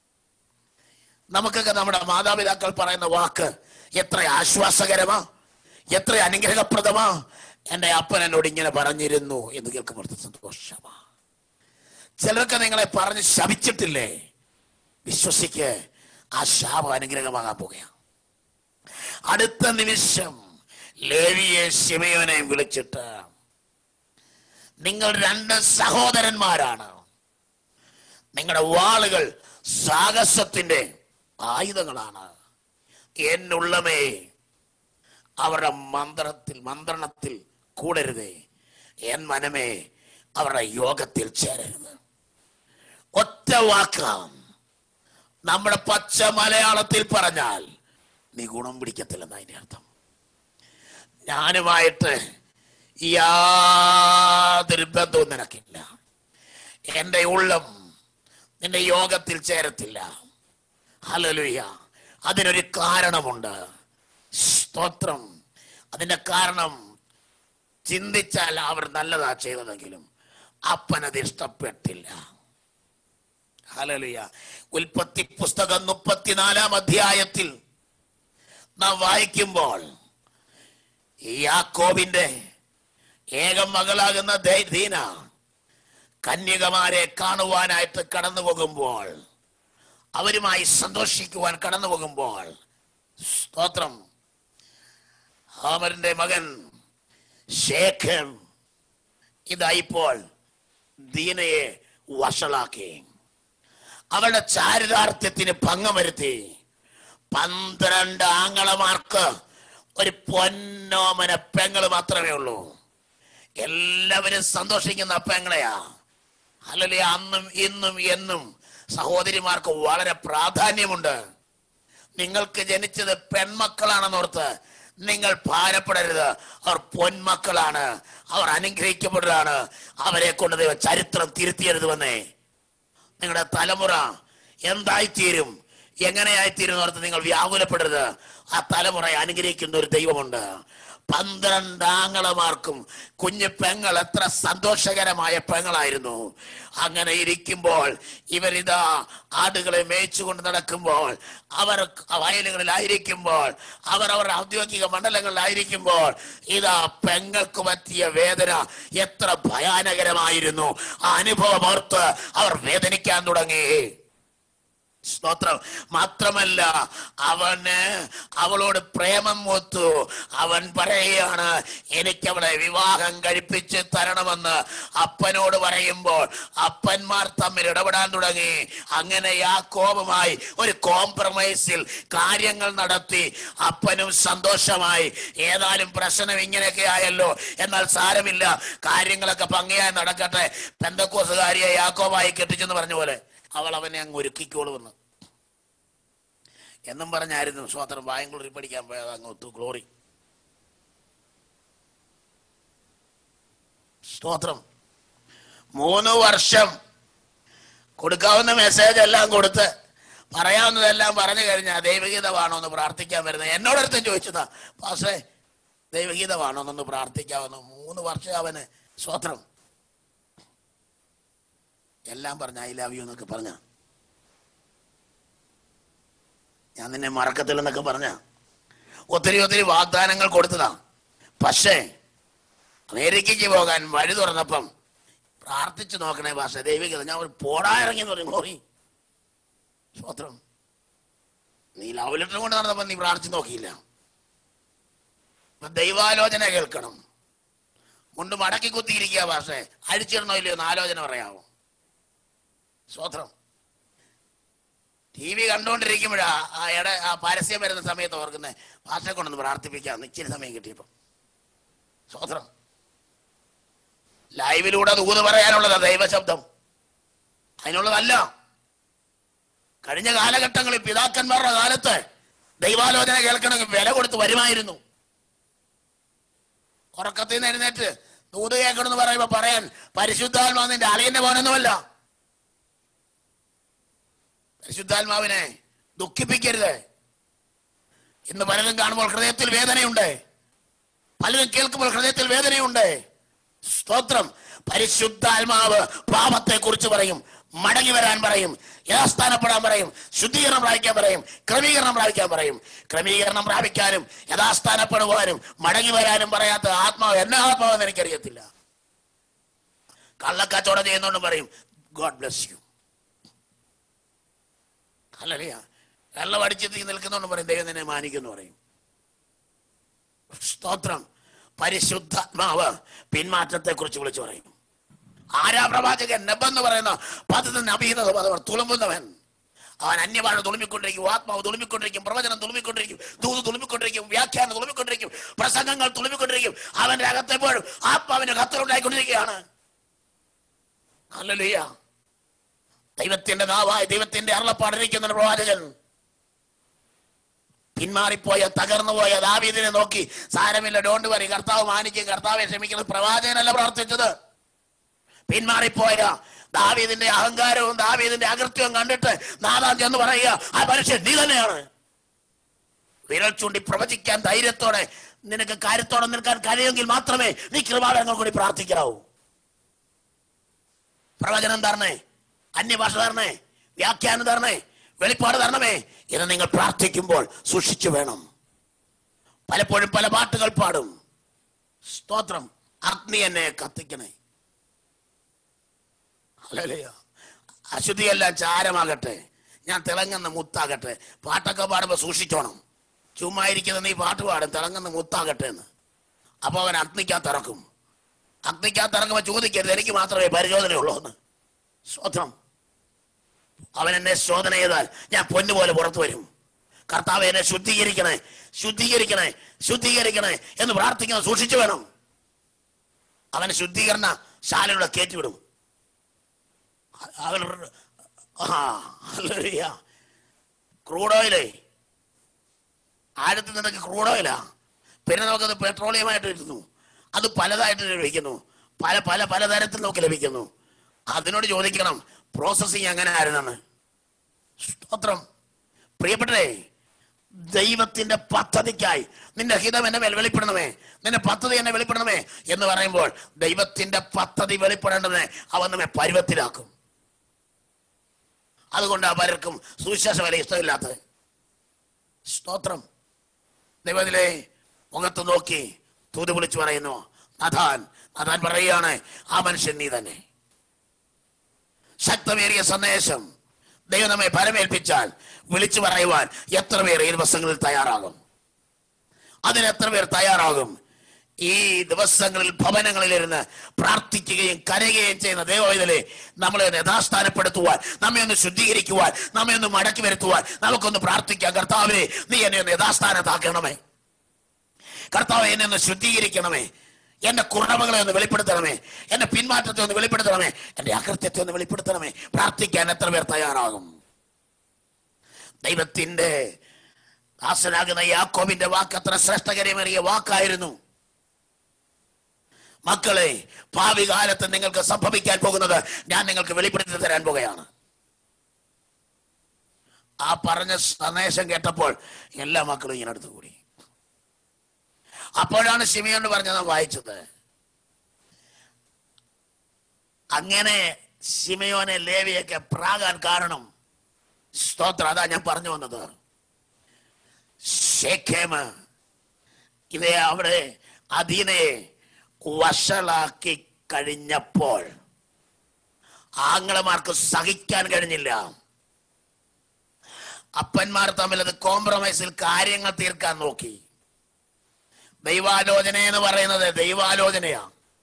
നമുക്കൊക്കെ നമ്മുടെ മാതാപിതാക്കൾ പറയുന്ന വാക്ക് എത്ര ആശ്വാസകരമാ എത്ര അനുഗ്രഹപ്രദമാ എൻ്റെ അപ്പൻ എന്നോട് ഇങ്ങനെ പറഞ്ഞിരുന്നു എന്ന് കേൾക്കുമ്പോൾ സന്തോഷമാ ചിലർക്ക് നിങ്ങളെ പറഞ്ഞ് ശപിച്ചിട്ടില്ലേ വിശ്വസിക്ക് ആ ശാപം അനുഗ്രഹമാകാൻ പോകുകയാണ് അടുത്ത നിമിഷം ലേവിയെ ശിമയോനെയും വിളിച്ചിട്ട് നിങ്ങൾ രണ്ട് സഹോദരന്മാരാണ് നിങ്ങളുടെ വാളുകൾ സാഹസത്തിന്റെ ആയുധങ്ങളാണ് എന്നുള്ളമേ അവരുടെ മന്ത്രത്തിൽ മന്ത്രണത്തിൽ കൂടരുതേ എൻ മനമേ അവരുടെ യോഗത്തിൽ ചേരരുത് ഒറ്റ വാക്കാം നമ്മുടെ പച്ച മലയാളത്തിൽ പറഞ്ഞാൽ നീ ഗുണം പിടിക്കത്തില്ലെന്ന് അതിന്റെ അർത്ഥം ഞാനുമായിട്ട് യാതൊരു ബന്ധവും നിനക്കില്ല എൻ്റെ ഉള്ളം നിന്റെ യോഗത്തിൽ ചേരത്തില്ല ഹലലുയ അതിനൊരു കാരണമുണ്ട് സ്തോത്രം അതിന്റെ കാരണം ചിന്തിച്ചാൽ അവർ നല്ലതാ ചെയ്തതെങ്കിലും അപ്പനത് ഇഷ്ടപ്പെട്ടില്ല ഹലലുയ ഉൽപ്പത്തി പുസ്തകം മുപ്പത്തിനാലാം അധ്യായത്തിൽ നാം വായിക്കുമ്പോൾ യാക്കോബിന്റെ ഏക മകളാകുന്ന ദേ- ദീന കന്യകമാരെ കാണുവാനായിട്ട് കടന്നു പോകുമ്പോൾ അവരുമായി സന്തോഷിക്കുവാൻ കടന്നു പോകുമ്പോൾ സ്തോത്രം ഹാമറിന്റെ മകൻ ശേഖം ഇതായിപ്പോൾ ദീനയെ വഷളാക്കി അവളുടെ ചാരിതാർത്ഥ്യത്തിന് ഭംഗം വരുത്തി പന്ത്രണ്ട് ആങ്ങളമാർക്ക് ഒരു പൊന്നോമന പെങ്ങൾ മാത്രമേ ഉള്ളൂ എല്ലാവരും സന്തോഷിക്കുന്ന പെങ്ങളെയാ അല്ലല്ലേ അന്നും ഇന്നും എന്നും സഹോദരിമാർക്ക് വളരെ പ്രാധാന്യമുണ്ട് നിങ്ങൾക്ക് ജനിച്ചത് പെൺമക്കളാണെന്നോർത്ത് നിങ്ങൾ ഭാരപ്പെടരുത് അവർ പൊന്മക്കളാണ് അവർ അനുഗ്രഹിക്കപ്പെടുകയാണ് അവരെ കൊണ്ട് ദൈവം ചരിത്രം തിരുത്തിയരുതുവെന്നേ നിങ്ങളുടെ തലമുറ എന്തായിത്തീരും എങ്ങനെയായിത്തീരും എന്നോർത്ത് നിങ്ങൾ വ്യാകുലപ്പെടരുത് ആ തലമുറയെ അനുഗ്രഹിക്കുന്ന ഒരു ദൈവമുണ്ട് പന്ത്രണ്ട് ആങ്ങളമാർക്കും കുഞ്ഞു പെങ്ങൾ എത്ര സന്തോഷകരമായ പെങ്ങളായിരുന്നു അങ്ങനെ ഇരിക്കുമ്പോൾ ഇവരിതാ ആടുകളെ മേയിച്ചുകൊണ്ട് നടക്കുമ്പോൾ അവർ വയലുകളിലായിരിക്കുമ്പോൾ അവർ അവരുടെ ഔദ്യോഗിക മണ്ഡലങ്ങളിലായിരിക്കുമ്പോൾ ഇതാ പെങ്ങൾക്ക് പറ്റിയ വേദന എത്ര ഭയാനകരമായിരുന്നു ആ അനുഭവം ഓർത്ത് അവർ വേദനിക്കാൻ തുടങ്ങി സ്തോത്രം മാത്രമല്ല അവന് അവളോട് പ്രേമം മൂത്തു അവൻ പറയുകയാണ് എനിക്ക് അവളെ വിവാഹം കഴിപ്പിച്ച് തരണമെന്ന് അപ്പനോട് പറയുമ്പോൾ അപ്പന്മാർ തമ്മിൽ ഇടപെടാൻ തുടങ്ങി അങ്ങനെ ആ കോപമായി ഒരു കോംപ്രമൈസിൽ കാര്യങ്ങൾ നടത്തി അപ്പനും സന്തോഷമായി ഏതായാലും പ്രശ്നം ഇങ്ങനെയൊക്കെ ആയല്ലോ എന്നാൽ സാരമില്ല കാര്യങ്ങളൊക്കെ ഭംഗിയായി നടക്കട്ടെ പെന്തക്കോസുകാരിയെ യാക്കോബായി കെട്ടിച്ചെന്ന് പറഞ്ഞ പോലെ അവൾ അവനെ അങ്ങ് ഒരുക്കിക്കോളുമെന്ന് എന്നും പറഞ്ഞായിരുന്നു സ്വോത്രം വായങ്കുളൂരി പഠിക്കാൻ പോയത് അങ്ങ് ഒത്തു ഗ്ലോറി സ്തോത്രം മൂന്ന് വർഷം കൊടുക്കാവുന്ന മെസ്സേജ് എല്ലാം കൊടുത്ത് പറയാവുന്നതെല്ലാം പറഞ്ഞു കഴിഞ്ഞാൽ ദൈവഗീതമാണോ എന്ന് പ്രാർത്ഥിക്കാൻ വരുന്നത് എന്നോടടുത്തും ചോദിച്ചതാ പാസേ ദൈവഗീതമാണോ എന്നൊന്ന് പ്രാർത്ഥിക്കാവുന്നു മൂന്ന് വർഷം അവന് സ്വത്രം എല്ലാം പറഞ്ഞ ഐ ലവ് യു എന്നൊക്കെ പറഞ്ഞ ഞാൻ നിന്നെ മറക്കത്തില്ലെന്നൊക്കെ പറഞ്ഞ ഒത്തിരി ഒത്തിരി വാഗ്ദാനങ്ങൾ കൊടുത്തതാ പക്ഷേ അമേരിക്കയ്ക്ക് പോകാൻ വഴി തുറന്നപ്പം പ്രാർത്ഥിച്ചു നോക്കണേ ഭാഷ ദൈവികത ഞാൻ ഒരു പോടാ ഇറങ്ങി എന്ന് പറയും ഗോറി സ്വത്രം നീ ലവ് ലെറ്റർ കൊണ്ട് നടന്നപ്പോ നീ പ്രാർത്ഥിച്ചു നോക്കിയില്ല അപ്പൊ ദൈവാലോചന കേൾക്കണം മുണ്ട് മടക്കി കുത്തിയിരിക്കുക ഭാഷേ അഴിച്ചിടണോ ഇല്ലയോ എന്ന് ആലോചന പറയാമോ സ്വത്രം ടി വി കണ്ടുകൊണ്ടിരിക്കുമ്പോഴാ ആ ഇട ആ പരസ്യം വരുന്ന സമയത്ത് ഓർക്കുന്നത് ഭാഷയെ കൊണ്ടൊന്ന് പ്രാർത്ഥിപ്പിക്കാം ഇച്ചിരി സമയം കിട്ടിയപ്പോ സ്വത്രം ലൈവിലൂടെ അത് ഊത് പറയാനുള്ളതാ ദൈവശബ്ദം അതിനുള്ളതല്ല കഴിഞ്ഞ കാലഘട്ടങ്ങളിൽ പിതാക്കന്മാരുടെ കാലത്ത് ദൈവാലോചന കേൾക്കണമെങ്കിൽ വില കൊടുത്ത് വരുമായിരുന്നു ഉറക്കത്തിൽ നിന്ന് എഴുന്നേറ്റ് ദൂത് കേൾക്കണമെന്ന് പറയുമ്പോ പറയാൻ പരിശുദ്ധാത്മാ നിന്റെ അളിയന്റെ പോനൊന്നുമല്ല പരിശുദ്ധാത്മാവിനെ ദുഃഖിപ്പിക്കരുത് ഇന്ന് പലതും കാണുമ്പോൾ ഹൃദയത്തിൽ വേദനയുണ്ട് പലതും കേൾക്കുമ്പോൾ ഹൃദയത്തിൽ വേദനയുണ്ട് സ്തോത്രം പരിശുദ്ധാത്മാവ് പാപത്തെ കുറിച്ച് പറയും മടങ്ങി വരാൻ പറയും യഥാസ്ഥാനപ്പെടാൻ പറയും ശുദ്ധീകരണം പ്രാപിക്കാൻ പറയും ക്രമീകരണം പ്രാപിക്കാൻ പറയും ക്രമീകരണം പ്രാപിക്കാനും യഥാസ്ഥാനപ്പെടുവാനും മടങ്ങി വരാനും പറയാത്ത ആത്മാവ് എന്നെ ആത്മാവെന്ന് എനിക്കറിയത്തില്ല കള്ളക്കച്ചവടം ചെയ്യുന്നോണ്ടും പറയും ഗോഡ് ബ്ലസ് യു അല്ലറിയ വെള്ളം അടിച്ചെത്തി നിൽക്കുന്നോണ്ട് പറയും ദൈവം നിന്നെ മാനിക്കുന്നു പറയും സ്തോത്രം പരിശുദ്ധാത്മാവ് പിന്മാറ്റത്തെ കുറിച്ച് വിളിച്ചു പറയും ആരാ പ്രവാചകൻ നബെന്ന് പറയുന്ന പദ്ധതി നബീനത് പദവർ തുളുമ്പുന്നവൻ അവൻ അന്യഭാഷ തുളുമ്പിക്കൊണ്ടിരിക്കും ആത്മാവ് തുളുമ്പിക്കൊണ്ടിരിക്കും പ്രവചനം തുളുമ്പിക്കൊണ്ടിരിക്കും ദൂത് തുളുമ്പിക്കൊണ്ടിരിക്കും വ്യാഖ്യാനം തുളുമ്പിക്കൊണ്ടിരിക്കും പ്രസംഗങ്ങൾ തുളുമ്പിക്കൊണ്ടിരിക്കും അവന്റെ അകത്തെപ്പോഴും ആത്മാവിന്റെ കത്തലുണ്ടായിക്കൊണ്ടിരിക്കുകയാണ് അല്ലല്ലയ്യ ദൈവത്തിന്റെ നാവായ ദൈവത്തിന്റെ അരുളപ്പാടിരിക്കുന്ന പ്രവാചകൻ പിന്മാറിപ്പോയ തകർന്നുപോയ ദാവീദിനെ നോക്കി സാരമില്ല ഡോണ്ട് വരി കർത്താവ് മാനിക്കും കർത്താവെ ക്ഷമിക്കുന്നത് പ്രവാചകനല്ല പ്രാർത്ഥിച്ചത് പിന്മാറിപ്പോയ ദാവീദിന്റെ അഹങ്കാരവും ദാവീദിന്റെ അകൃത്യവും കണ്ടിട്ട് നാദാം ചെന്ന് പറയുക ആ മനുഷ്യൻ നീ തന്നെയാണ് വിരൽ ചൂണ്ടി പ്രവചിക്കാൻ ധൈര്യത്തോടെ നിനക്ക് കാര്യത്തോടെ നിൽക്കാൻ കഴിയുമെങ്കിൽ മാത്രമേ നീ കൃപാവരങ്ങൾ കൂടി പ്രാർത്ഥിക്കാവൂ പ്രവചനം തരണേ അന്യഭാഷ തരണേ വ്യാഖ്യാനം തരണേ വെളിപ്പാട് തരണമേ എന്ന് നിങ്ങൾ പ്രാർത്ഥിക്കുമ്പോൾ സൂക്ഷിച്ചു വേണം പലപ്പോഴും പല പാട്ടുകൾ പാടും സ്തോത്രം അഗ്നി എന്നെ കത്തിക്കണേ ഹല്ലേലൂയ. അശുദ്ധിയെല്ലാം ചാരമാകട്ടെ ഞാൻ തിളങ്ങുന്ന മുത്താകട്ടെ പാട്ടൊക്കെ പാടുമ്പോൾ സൂക്ഷിച്ചോണം ചുമ്മാ ഇരിക്കുന്ന നീ പാട്ട് പാടും തിളങ്ങുന്ന മുത്താകട്ടെ എന്ന് അപ്പൊ അവൻ അഗ്നിക്കകത്തിറക്കും അഗ്നിക്കകത്തിറങ്ങുമ്പോൾ ചോദിക്കരുത് എനിക്ക് മാത്രമേ പരിശോധനയുള്ളൂ എന്ന് സ്വത്രം അവൻ എന്നെ ശോധന ചെയ്താൽ ഞാൻ പൊന്നുപോലെ പുറത്തു വരും കർത്താവ് എന്നെ ശുദ്ധീകരിക്കണേ ശുദ്ധീകരിക്കണേ ശുദ്ധീകരിക്കണേ എന്ന് പ്രാർത്ഥിക്കുന്നത് സൂക്ഷിച്ചു വേണം അവനെ ശുദ്ധീകരണ ശാലയുടെ കയറ്റിവിടും അവൻ ആ ഹല്ലേലൂയ. ക്രൂഡ് ഓയിലേ ആഴത്തിൽ നിന്നൊക്കെ ക്രൂഡ് ഓയിലാ പിന്നെ നമുക്കത് പെട്രോളിയമായിട്ട് വരുന്നു അത് പലതായിട്ട് ലഭിക്കുന്നു പല പല പലതരത്തിൽ നമുക്ക് ലഭിക്കുന്നു അതിനോട് ചോദിക്കണം പ്രോസസ്സിങ് എങ്ങനെ ആയിരുന്നെന്ന് സ്തോത്രം പ്രിയപ്പെട്ടേ ദൈവത്തിന്റെ പദ്ധതിക്കായി നിന്റെ ഹിതം എന്നെ മേൽ വെളിപ്പെടണമേ നിന്റെ പദ്ധതി എന്നെ വെളിപ്പെടണമേ എന്ന് പറയുമ്പോൾ ദൈവത്തിന്റെ പദ്ധതി വെളിപ്പെടേണ്ടത് അവൻ നമ്മെ പരുവത്തിലാക്കും അതുകൊണ്ട് ആ പലർക്കും സുവിശേഷ വില ഇഷ്ടമില്ലാത്തത് സ്തോത്രം ദൈവത്തിലെ മുഖത്ത് നോക്കി തൂത് വിളിച്ചു പറയുന്നു നഥാൻ നഥാൻ പറയുകയാണ് ആ മനുഷ്യൻ നീ തന്നെ ശക്തമേറിയ സന്ദേശം ദൈവം നമ്മെ പരമേൽപ്പിച്ചാൽ വിളിച്ചു പറയുവാൻ എത്ര പേർ ഈ ദിവസങ്ങളിൽ തയ്യാറാകും അതിന് എത്ര പേർ തയ്യാറാകും ഈ ദിവസങ്ങളിൽ ഭവനങ്ങളിലിരുന്ന് പ്രാർത്ഥിക്കുകയും കരയുകയും ചെയ്യുന്ന ദൈവവേദലെ നമ്മളെ ഒന്ന് യഥാസ്ഥാനപ്പെടുത്തുവാൻ നമ്മെ ഒന്ന് ശുദ്ധീകരിക്കുവാൻ നമ്മെ ഒന്ന് മടക്കി വരുത്തുവാൻ നമുക്കൊന്ന് പ്രാർത്ഥിക്കാം കർത്താവെ നീ എന്നെ ഒന്ന് യഥാസ്ഥാനത്താക്കണമേ കർത്താവ് എന്നെ ഒന്ന് ശുദ്ധീകരിക്കണമേ എന്റെ കുറവുകളെ ഒന്ന് വെളിപ്പെടുത്തണമേ എന്റെ പിന്മാറ്റത്തെ ഒന്ന് വെളിപ്പെടുത്തണമേ എന്റെ അകൃത്യത്തെ ഒന്ന് വെളിപ്പെടുത്തണമേ പ്രാർത്ഥിക്കാൻ എത്ര പേർ തയ്യാറാകും ദൈവത്തിന്റെ ദാസനാകുന്ന യാക്കോബിന്റെ വാക്ക് അത്ര ശ്രേഷ്ഠകരമേറിയ വാക്കായിരുന്നു മക്കളെ ഭാവി കാലത്ത് നിങ്ങൾക്ക് സംഭവിക്കാൻ പോകുന്നത് ഞാൻ നിങ്ങൾക്ക് വെളിപ്പെടുത്തി തരാൻ പോകുകയാണ് ആ പറഞ്ഞ സന്ദേശം കേട്ടപ്പോൾ എല്ലാ മക്കളും ഇങ്ങനെ അടുത്ത് കൂടി അപ്പോഴാണ് ശിമിയോണ്ട് പറഞ്ഞത് വായിച്ചത് അങ്ങനെ ശിമയോനെ ലേവിയൊക്കെ പ്രാകാൻ കാരണം സ്തോത്രം അതാ ഞാൻ പറഞ്ഞു വന്നത് ഷേഖേമ് ഇതേ അവിടെ അധീനയെ വഷളാക്കി കഴിഞ്ഞപ്പോൾ ആങ്ങളമാർക്ക് സഹിക്കാൻ കഴിഞ്ഞില്ല അപ്പന്മാർ തമ്മിൽ അത് കോംപ്രമൈസിൽ കാര്യങ്ങൾ തീർക്കാൻ നോക്കി ദൈവാലോചന എന്ന് പറയുന്നത് ദൈവാലോചനയാ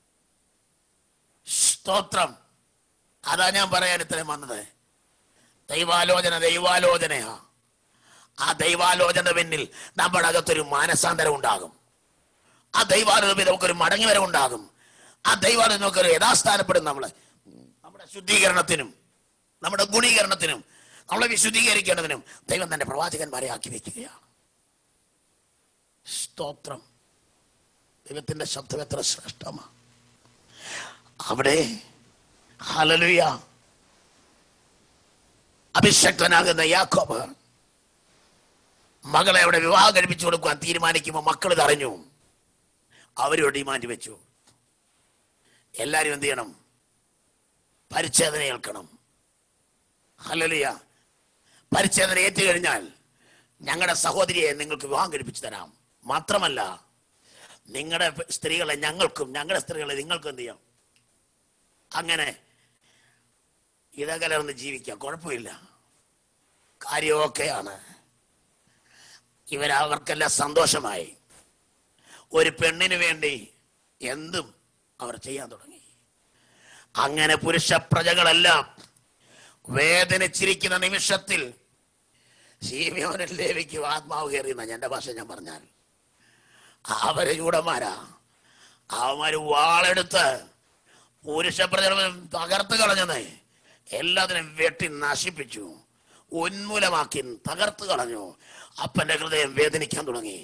സ്തോത്രം അതാ ഞാൻ പറയാൻ ഇത്രയും വന്നത് ദൈവാലോചന ദൈവാലോചനയാ ആ ദൈവാലോചന പിന്നിൽ നമ്മുടെ അകത്തൊരു മാനസാന്തരം ഉണ്ടാകും ആ ദൈവാലോചന നമുക്കൊരു മടങ്ങി വരവ് ഉണ്ടാകും ആ ദൈവാലോചന നമുക്കൊരു യഥാസ്ഥാനപ്പെടും നമ്മള് നമ്മുടെ ശുദ്ധീകരണത്തിനും നമ്മുടെ ഗുണീകരണത്തിനും നമ്മളെ വിശുദ്ധീകരിക്കേണ്ടതിനും ദൈവം തന്റെ പ്രവാചകന്മാരെ ആക്കി വെക്കുകയാണ് സ്തോത്രം ദൈവത്തിന്റെ ശബ്ദം എത്ര ശ്രേഷ്ഠമാണ് അവിടെ ഹലലുയ അഭിഷക്തനാകുന്ന യാക്കോബ് മകളെ അവിടെ വിവാഹം കഴിപ്പിച്ചു കൊടുക്കുവാൻ തീരുമാനിക്കുമ്പോൾ മക്കൾ ഇത് അറിഞ്ഞു അവരും ഡിമാൻഡ് വെച്ചു എല്ലാരും എന്ത് ചെയ്യണം പരിച്ഛേദന ഏൽക്കണം ഹലലിയ പരിച്ഛേദന ഏറ്റു കഴിഞ്ഞാൽ ഞങ്ങളുടെ സഹോദരിയെ നിങ്ങൾക്ക് വിവാഹം കഴിപ്പിച്ചു തരാം മാത്രമല്ല നിങ്ങളുടെ സ്ത്രീകളെ ഞങ്ങൾക്കും ഞങ്ങളുടെ സ്ത്രീകളെ നിങ്ങൾക്കും എന്ത് ചെയ്യാം അങ്ങനെ ഇതകലർന്ന് ജീവിക്കാം കുഴപ്പമില്ല കാര്യമൊക്കെയാണ് ഇവരവർക്കെല്ലാം സന്തോഷമായി ഒരു പെണ്ണിന് വേണ്ടി എന്തും അവർ ചെയ്യാൻ തുടങ്ങി അങ്ങനെ പുരുഷ പ്രജകളെല്ലാം വേദനിച്ചിരിക്കുന്ന നിമിഷത്തിൽ ശീമിയോനിൽ ലേവിക്ക് ആത്മാവ് കയറിയെന്ന എന്റെ ഭാഷ ഞാൻ പറഞ്ഞാൽ അവര് ചൂടന്മാരാ അവന്മാര് വാളെടുത്ത് പുരുഷ പ്രജകൾ തകർത്ത് കളഞ്ഞത് എല്ലാത്തിനും വെട്ടി നശിപ്പിച്ചു ഉന്മൂലമാക്കി തകർത്ത് കളഞ്ഞു അപ്പന്റെ ഹൃദയം വേദനിക്കാൻ തുടങ്ങി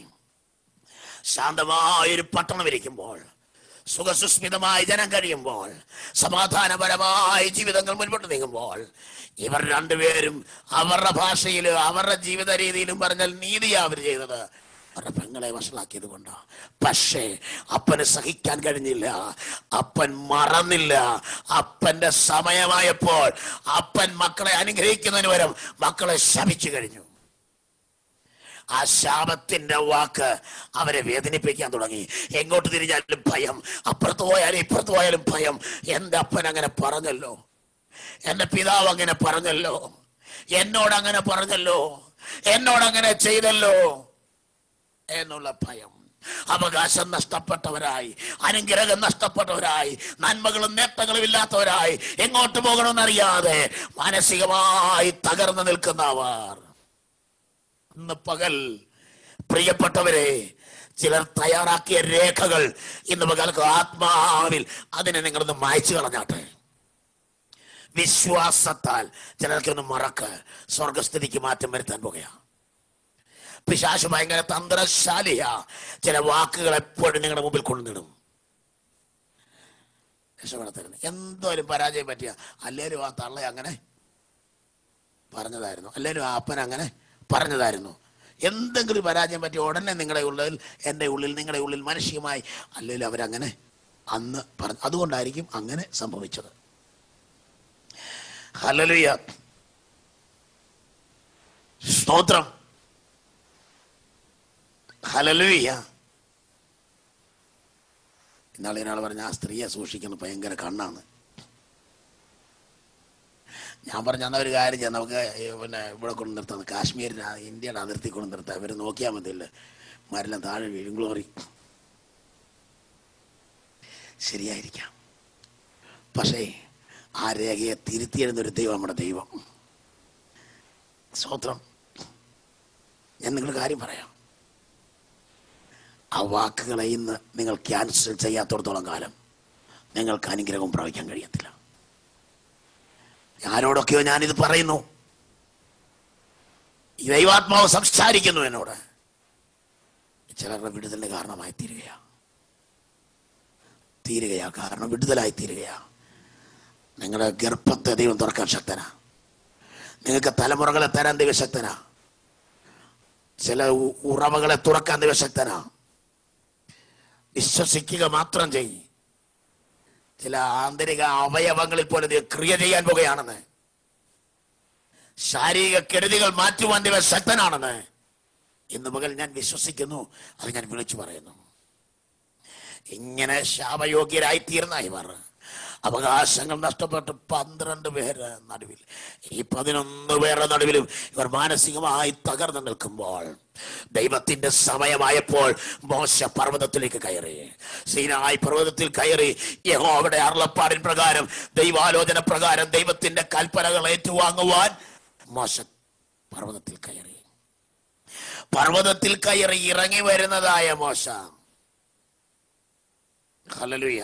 ശാന്തമായൊരു പട്ടണം ഇരിക്കുമ്പോൾ സുഖസുസ്മിതമായി ജനം കഴിയുമ്പോൾ സമാധാനപരമായ ജീവിതങ്ങൾ മുൻപോട്ട് നീങ്ങുമ്പോൾ ഇവർ രണ്ടുപേരും അവരുടെ ഭാഷയിലും അവരുടെ ജീവിത രീതിയിലും പറഞ്ഞാൽ നീതിയാ അവർ ചെയ്തത് അവരുടെ പെങ്ങളെ വഷളാക്കിയത് കൊണ്ടാ പക്ഷേ അപ്പന് സഹിക്കാൻ കഴിഞ്ഞില്ല അപ്പൻ മറന്നില്ല അപ്പന്റെ സമയമായപ്പോൾ അപ്പൻ മക്കളെ അനുഗ്രഹിക്കുന്നതിന് പകരം മക്കളെ ശപിച്ചു കഴിഞ്ഞു ആ ശാപത്തിന്റെ വാക്ക് അവരെ വേദനിപ്പിക്കാൻ തുടങ്ങി എങ്ങോട്ട് തിരിഞ്ഞാലും ഭയം അപ്പുറത്ത് പോയാലും ഇപ്പുറത്ത് പോയാലും ഭയം എന്റെ അപ്പൻ അങ്ങനെ പറഞ്ഞല്ലോ എന്റെ പിതാവ് അങ്ങനെ പറഞ്ഞല്ലോ എന്നോട് അങ്ങനെ പറഞ്ഞല്ലോ എന്നോട് അങ്ങനെ ചെയ്തല്ലോ എന്നുള്ള ഭയം അവകാശം നഷ്ടപ്പെട്ടവരായി അനുഗ്രഹം നഷ്ടപ്പെട്ടവരായി നന്മകളും നേട്ടങ്ങളും ഇല്ലാത്തവരായി എങ്ങോട്ട് പോകണമെന്നറിയാതെ മാനസികമായി തകർന്നു നിൽക്കുന്നവർ ഇന്ന് പകൽ പ്രിയപ്പെട്ടവരെ ചിലർ തയ്യാറാക്കിയ രേഖകൾ ഇന്ന് പകൽക്ക് ആത്മാവിൽ അതിനെ നിങ്ങളൊന്ന് മായ്ച്ചു കളഞ്ഞാട്ടെ വിശ്വാസത്താൽ ചിലർക്കൊന്ന് മറക്ക് സ്വർഗസ്ഥിതിക്ക് മാറ്റം വരുത്താൻ പോകുകയാണ് പിശാശു ഭയങ്കര തന്ത്രശാലിയ ചില വാക്കുകൾ എപ്പോഴും നിങ്ങളുടെ മുമ്പിൽ കൊണ്ടുനിടും രക്ഷപ്പെടത്തരുത് എന്തോലും പരാജയം പറ്റിയ അല്ലേലും ആ തള്ള അങ്ങനെ പറഞ്ഞതായിരുന്നു അല്ലേലും ആ അപ്പൻ അങ്ങനെ പറഞ്ഞതായിരുന്നു എന്തെങ്കിലും പരാജയം പറ്റിയ ഉടനെ നിങ്ങളുടെ ഉള്ളിൽ എൻ്റെ ഉള്ളിൽ നിങ്ങളുടെ ഉള്ളിൽ മാനസികമായി അല്ലേലും അവരങ്ങനെ അന്ന് പറഞ്ഞു അതുകൊണ്ടായിരിക്കും അങ്ങനെ സംഭവിച്ചത് ഹലലുയ സ്തോത്രം ഹലലുയ ഇന്നാളെ ഒരാൾ പറഞ്ഞ ആ സ്ത്രീയെ സൂക്ഷിക്കുന്നത് ഭയങ്കര കണ്ണാണ് ഞാൻ പറഞ്ഞ എന്നാ ഒരു കാര്യം ചെയ്യാം നമുക്ക് ഈ പിന്നെ ഇവിടെ കൊണ്ട് നിർത്താം കാശ്മീരിന് ആ ഇന്ത്യയുടെ അതിർത്തി കൊണ്ട് നിർത്താം ഇവർ നോക്കിയാൽ മതിയല്ലേ മരെല്ലാം താഴെ വീഴും ഗ്ലോറി ശരിയായിരിക്കാം പക്ഷേ ആ രേഖയെ തിരുത്തിയെഴുന്നൊരു ദൈവം നമ്മുടെ ദൈവം സ്വത്രം ഞാൻ നിങ്ങളുടെ കാര്യം പറയാം ആ വാക്കുകളെ ഇന്ന് നിങ്ങൾ ക്യാൻസൽ ചെയ്യാത്തടത്തോളം കാലം നിങ്ങൾക്ക് അനുഗ്രഹം പ്രാപിക്കാൻ കഴിയത്തില്ല ആരോടൊക്കെയോ ഞാനിത് പറയുന്നു ഈ ദൈവാത്മാവ് സംസാരിക്കുന്നു എന്നോട് ചിലരുടെ വിടുതലിന് കാരണമായി തീരുകയാ തീരുകയാ കാരണം വിടുതലായി തീരുകയാ നിങ്ങളുടെ ഗർഭത്തെ ദൈവം തുറക്കാൻ ശക്തനാ നിങ്ങൾക്ക് തലമുറകളെ തരാൻ ദൈവശക്തനാ ചില ഉ- ഉറവകളെ തുറക്കാൻ ദൈവശക്തനാ വിശ്വസിക്കുക മാത്രം ചെയ്യും ചില ആന്തരിക അവയവങ്ങളിൽ പോലെ ദൈവം ക്രിയ ചെയ്യാൻ പോകുകയാണെന്ന് ശാരീരിക കെടുതികൾ മാറ്റുവാൻ ദൈവം ശക്തനാണെന്ന് ഇന്ന് പകൽ ഞാൻ വിശ്വസിക്കുന്നു അത് ഞാൻ വിളിച്ചു പറയുന്നു ഇങ്ങനെ ശാപയോഗ്യരായി തീർന്ന ഇവർ അവകാശങ്ങൾ നഷ്ടപ്പെട്ട് പന്ത്രണ്ട് പേര് നടുവിൽ ഈ പതിനൊന്ന് പേരുടെ നടുവിലും ഇവർ മാനസികമായി തകർന്നു നിൽക്കുമ്പോൾ ദൈവത്തിന്റെ സമയമായപ്പോൾ മോശ പർവ്വതത്തിലേക്ക് കയറി സീനായി പർവ്വതത്തിൽ കയറി യഹോവയുടെ അരുളപ്പാടിൻ പ്രകാരം ദൈവാലോചന പ്രകാരം ദൈവത്തിന്റെ കൽപ്പനകൾ ഏറ്റുവാങ്ങുവാൻ മോശ പർവ്വതത്തിൽ കയറി പർവ്വതത്തിൽ കയറി ഇറങ്ങി വരുന്നതായ മോശ ഹലലുയ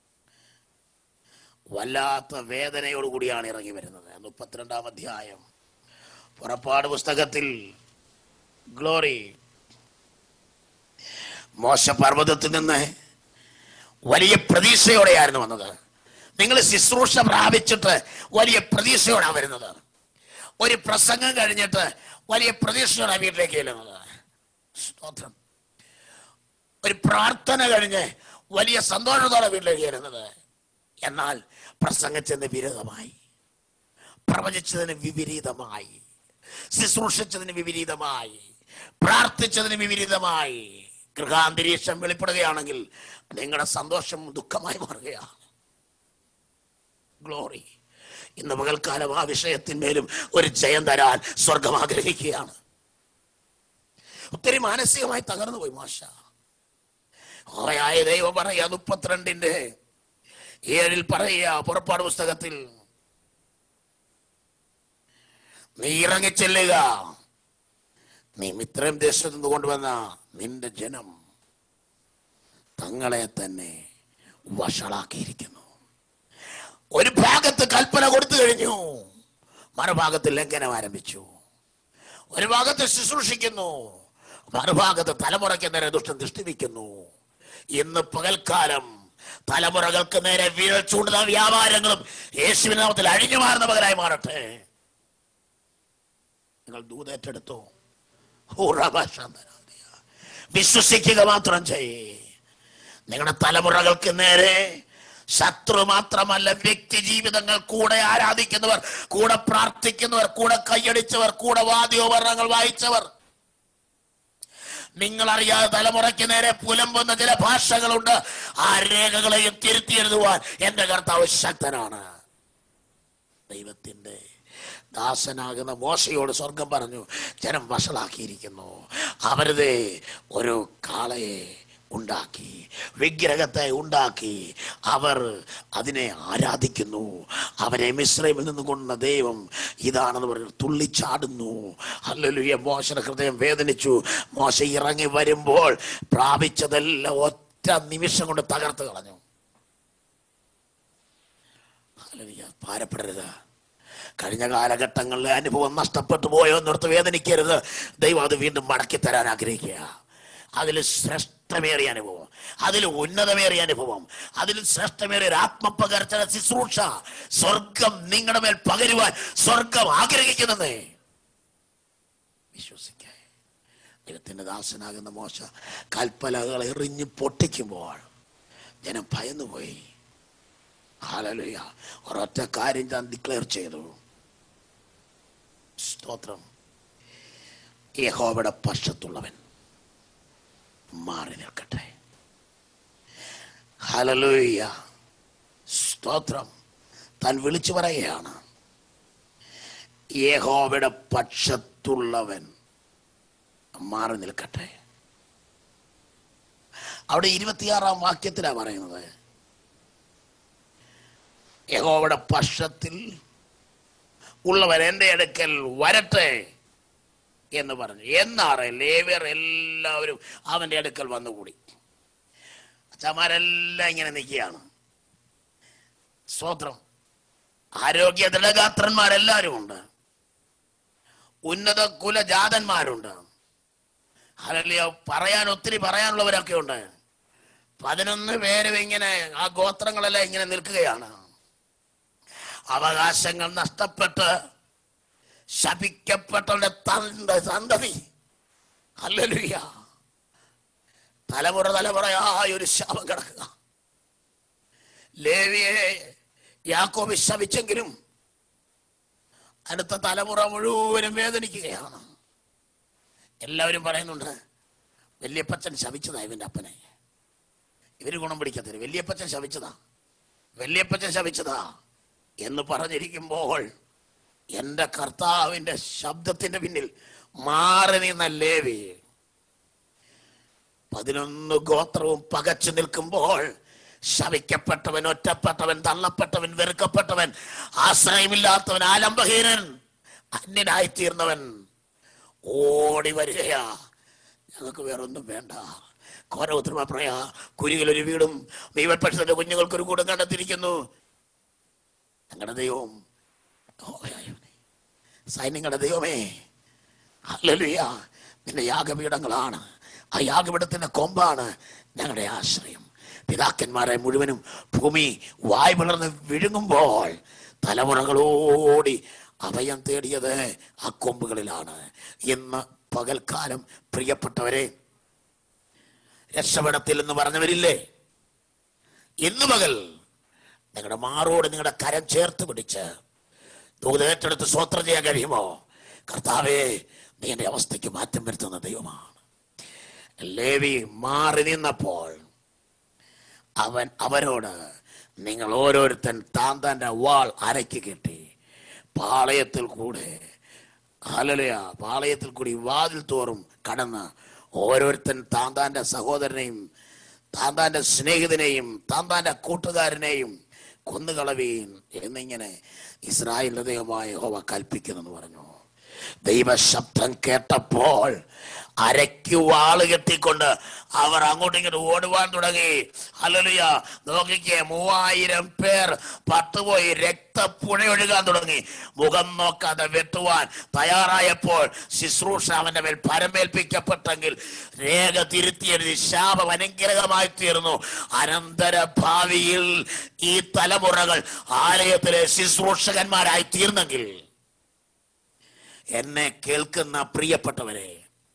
വല്ലാത്ത വേദനയോടുകൂടിയാണ് ഇറങ്ങി വരുന്നത് മുപ്പത്തിരണ്ടാം അധ്യായം പുറപ്പാട് പുസ്തകത്തിൽ ഗ്ലോറി മോശ പർവ്വതത്തിൽ നിന്ന് വലിയ പ്രതീക്ഷയോടെയായിരുന്നു വന്നത് നിങ്ങൾ ശുശ്രൂഷ പ്രാപിച്ചിട്ട് വലിയ പ്രതീക്ഷയോടാണ് വരുന്നത് ഒരു പ്രസംഗം കഴിഞ്ഞിട്ട് വലിയ പ്രതീക്ഷയോടാണ് വീട്ടിലേക്ക് ചെല്ലുന്നത് സ്തോത്രം ഒരു പ്രാർത്ഥന കഴിഞ്ഞ് വലിയ സന്തോഷത്തോടെ വീട്ടിലേക്ക് ചെല്ലുന്നത് എന്നാൽ പ്രസംഗിച്ചതിന് വിരുദ്ധമായി പ്രവചിച്ചതിന് വിപരീതമായി ശുശ്രൂഷിച്ചതിന് വിപരീതമായി പ്രാർത്ഥിച്ചതിന് വിപരീതമായി ഗൃഹാന്തരീക്ഷം വെളിപ്പെടുകയാണെങ്കിൽ നിങ്ങളുടെ സന്തോഷം ദുഃഖമായി മാറുകയാണ് ഗ്ലോറി ഇന്ന് പകൽക്കാലം ആ വിഷയത്തിന്മേലും ഒരു ജയം തരാൻ സ്വർഗം ആഗ്രഹിക്കുകയാണ് ഒത്തിരി മാനസികമായി തകർന്നു പോയി മാഷ ഓയായ ദൈവം പറയാ മുപ്പത്തിരണ്ടിന്റെ ഏഴിൽ പറയുക പുറപ്പാട് പുസ്തകത്തിൽ നീ ഇറങ്ങിച്ചെല്ലുക നീ മിത്രയും ദേശത്തു നിന്ന് കൊണ്ടുവന്ന നിന്റെ ജനം തങ്ങളെ തന്നെ വഷളാക്കിയിരിക്കുന്നു ഒരു ഭാഗത്ത് കൽപ്പന കൊടുത്തു കഴിഞ്ഞു മറുഭാഗത്ത് ലംഘനം ആരംഭിച്ചു ഒരു ഭാഗത്ത് ശുശ്രൂഷിക്കുന്നു മറുഭാഗത്ത് തലമുറയ്ക്ക് നേരെ ദുഷ്ടം ദൃഷ്ടിവെക്കുന്നു ഇന്ന് പകൽക്കാലം തലമുറകൾക്ക് നേരെ വീഴൽ ചൂണ്ടുന്ന വ്യാപാരങ്ങളും യേശുവിൻ നാമത്തിൽ അഴിഞ്ഞു മാറുന്ന പകരായി മാറട്ടെ നിങ്ങൾ ദൂതേറ്റെടുത്തു ഹൂറഭാഷാന്തരാധിയ. വിശ്വസിക്കുക മാത്രം ചെയ്യേ നിങ്ങളുടെ തലമുറകൾക്ക് നേരെ ശത്രു മാത്രമല്ല വ്യക്തി ജീവിതങ്ങൾ കൂടെ ആരാധിക്കുന്നവർ കൂടെ പ്രാർത്ഥിക്കുന്നവർ കൂടെ കൈയടിച്ചവർ കൂടെ വാദ്യോപകരണങ്ങൾ വായിച്ചവർ നിങ്ങൾ അറിയാതെ തലമുറയ്ക്ക് നേരെ പുലമ്പുന്ന ചില ഭാഷകളുണ്ട് ആ രേഖകളെയും തിരുത്തി എഴുതുവാൻ എന്റെ കർത്താവ് ശക്തനാണ് ദൈവത്തിന്റെ ദാസനാകുന്ന മോശയോട് സ്വർഗം പറഞ്ഞു ജനം വഷളാക്കിയിരിക്കുന്നു അവരത് ഒരു കാളയെ ഉണ്ടാക്കി വിഗ്രഹത്തെ ഉണ്ടാക്കി അവർ അതിനെ ആരാധിക്കുന്നു അവരെ മിശ്രമിൽ നിന്ന് കൊണ്ട ദൈവം ഇതാണെന്ന് പറഞ്ഞു തുള്ളിച്ചാടുന്നു അല്ലലുയ മോശയുടെ ഹൃദയം വേദനിച്ചു മോശ ഇറങ്ങി വരുമ്പോൾ പ്രാപിച്ചതെല്ലാം ഒറ്റ നിമിഷം കൊണ്ട് തകർത്ത് കളഞ്ഞു ഹല്ലേലൂയ. ഭാരപ്പെടരുത് കഴിഞ്ഞ കാലഘട്ടങ്ങളിലെ അനുഭവം നഷ്ടപ്പെട്ടു പോയോ എന്നോർത്ത് വേദനിക്കരുത് ദൈവം അത് വീണ്ടും മടക്കി തരാൻ ആഗ്രഹിക്കുക അതിൽ ശ്രേഷ്ഠമേറിയ അനുഭവം അതിൽ ഉന്നതമേറിയ അനുഭവം അതിൽ ശ്രേഷ്ഠമേറിയ ഒരു ആത്മപകർച്ചന ശുശ്രൂഷ സ്വർഗം നിങ്ങളുടെ മേൽ പകരുവാൻ സ്വർഗം ആഗ്രഹിക്കുന്നതേ വിശ്വസിക്കേ ദൈവത്തിന്റെ ദാസനാകുന്ന മോശ കൽപ്പലകൾ എറിഞ്ഞ് പൊട്ടിക്കുമ്പോൾ ജനം ഭയന്നുപോയി ഹാലലുയ ഒരൊറ്റ കാര്യം ഞാൻ ഡിക്ലെയർ ചെയ്തു സ്തോത്രം യഹോവയുടെ പക്ഷത്തുള്ളവൻ മാറി നിൽക്കട്ടെ ഹലലുയ സ്തോത്രം താൻ വിളിച്ചു പറയുകയാണ് യഹോവയുടെ പക്ഷത്തുള്ളവൻ മാറി നിൽക്കട്ടെ അവിടെ ഇരുപത്തിയാറാം വാക്യത്തിലാണ് പറയുന്നത് യഹോവയുടെ പക്ഷത്തിൽ ഉള്ളവൻ എൻ്റെ അടുക്കൽ വരട്ടെ എന്ന് പറഞ്ഞു എന്നാറ് ലേവർ എല്ലാവരും അവൻ്റെ അടുക്കൽ വന്നുകൂടി അച്ഛന്മാരെല്ലാം ഇങ്ങനെ നിൽക്കുകയാണ് സ്വത്രം ആരോഗ്യ ദൃഢഗാത്രന്മാരെല്ലാവരും ഉണ്ട് ഉന്നത കുലജാതന്മാരുണ്ട് അതല്ലയോ പറയാൻ ഒത്തിരി പറയാനുള്ളവരൊക്കെ ഉണ്ട് പതിനൊന്ന് പേരും ഇങ്ങനെ ആ ഗോത്രങ്ങളെല്ലാം ഇങ്ങനെ നിൽക്കുകയാണ് അവകാശങ്ങൾ നഷ്ടപ്പെട്ട് ശപിക്കപ്പെട്ടവരുടെ തന്ത സന്തതി അല്ലലുയ്യ തലമുറ തലമുറയായ ഒരു ശാപം കിടക്കുക ലേവിയെ യാക്കോബ് ശപിച്ചെങ്കിലും അടുത്ത തലമുറ മുഴുവനും വേദനിക്കുകയാണ് എല്ലാവരും പറയുന്നുണ്ട് വല്യപ്പച്ചൻ ശപിച്ചതാ ഇവന്റെ അപ്പനെ ഇവര് ഗുണം പിടിക്കത്തില്ല വല്യപ്പച്ചൻ ശപിച്ചതാ വല്യപ്പച്ചൻ ശപിച്ചതാ എന്ന് പറഞ്ഞിരിക്കുമ്പോൾ എൻ്റെ കർത്താവിൻ്റെ ശബ്ദത്തിന്റെ പിന്നിൽ മാറി നിന്ന ലേവി പതിനൊന്ന് ഗോത്രവും പകച്ചു നിൽക്കുമ്പോൾ ശവിക്കപ്പെട്ടവൻ ഒറ്റപ്പെട്ടവൻ തള്ളപ്പെട്ടവൻ വെറുക്കപ്പെട്ടവൻ ആശ്രയമില്ലാത്തവൻ ആലംബഹീനൻ അന്യനായി തീർന്നവൻ ഓടി വരികയാ ഞങ്ങൾക്ക് വേറൊന്നും വേണ്ട കോരപുത്രമ പറയാ കുരികളൊരു വീടും ദൈവപക്ഷത്തിന്റെ കുഞ്ഞുങ്ങൾക്കൊരു കൂടും കണ്ടെത്തിയിരിക്കുന്നു ഞങ്ങളുടെ ദൈവം യഹോവയായവനേ. സൈന്യങ്ങളുടെ ദൈവമേ ഹല്ലേലൂയ നിന്റെ യാഗപീഠങ്ങളാണ് ആ യാഗപീഠത്തിന്റെ കൊമ്പാണ് ഞങ്ങളുടെ ആശ്രയം പിതാക്കന്മാരെ മുഴുവനും ഭൂമി വായ് വളർന്ന് വിഴുങ്ങുമ്പോൾ തലമുറകളോടി അഭയം തേടിയത് ആ കൊമ്പുകളിലാണ് ഇന്ന് പകൽക്കാലം പ്രിയപ്പെട്ടവരെ രക്ഷപ്പെടത്തിൽ എന്ന് പറഞ്ഞവരില്ലേ ഇന്ന് പകൽ നിങ്ങളുടെ മാറോട് നിങ്ങളുടെ കരം ചേർത്ത് പിടിച്ച് ദൂത് ഏറ്റെടുത്ത് സ്വോത്രം ചെയ്യാൻ കഴിയുമോ കർത്താവേ നീ എൻ്റെ അവസ്ഥയ്ക്ക് മാറ്റം വരുത്തുന്ന ദൈവമാണ് ലേവി മാറി നിന്നപ്പോൾ അവൻ അവരോട് നിങ്ങൾ ഓരോരുത്തൻ താൻ തൻ്റെ വാൾ അരയ്ക്ക് കെട്ടി പാളയത്തിൽ കൂടെ ഹലലയ പാളയത്തിൽ കൂടി വാതിൽ തോറും കടന്ന് ഓരോരുത്തൻ താൻ താൻ്റെ സഹോദരനെയും താൻ താൻ്റെ സ്നേഹിതനെയും താൻ താൻ്റെ കൂട്ടുകാരനെയും കൊന്നുകളവീൻ എന്നിങ്ങനെ ഇസ്രായേലിന്റെ ദൈവമായ ഹോവ കൽപ്പിക്കുന്നെന്ന് പറഞ്ഞു ദൈവശബ്ദം കേട്ടപ്പോൾ അരയ്ക്ക് വാള് കെട്ടിക്കൊണ്ട് അവർ അങ്ങോട്ടും ഇങ്ങോട്ടും ഓടുവാൻ തുടങ്ങി അല്ലലുയ നോക്കിക്കേ മൂവായിരം പേർ പട്ടുപോയി രക്തപ്പുഴ ഒഴുകാൻ തുടങ്ങി മുഖം നോക്കാതെ വെട്ടുവാൻ തയ്യാറായപ്പോൾ ശുശ്രൂഷ അവന്റെ മേൽ പരമേൽപ്പിക്കപ്പെട്ടെങ്കിൽ രേഖ തിരുത്തിയെഴുതി ശാപം അനുഗ്രഹമായി തീർന്നു അനന്തര ഭാവിയിൽ ഈ തലമുറകൾ ആലയത്തിലെ ശുശ്രൂഷകന്മാരായി തീർന്നെങ്കിൽ എന്നെ കേൾക്കുന്ന പ്രിയപ്പെട്ടവരെ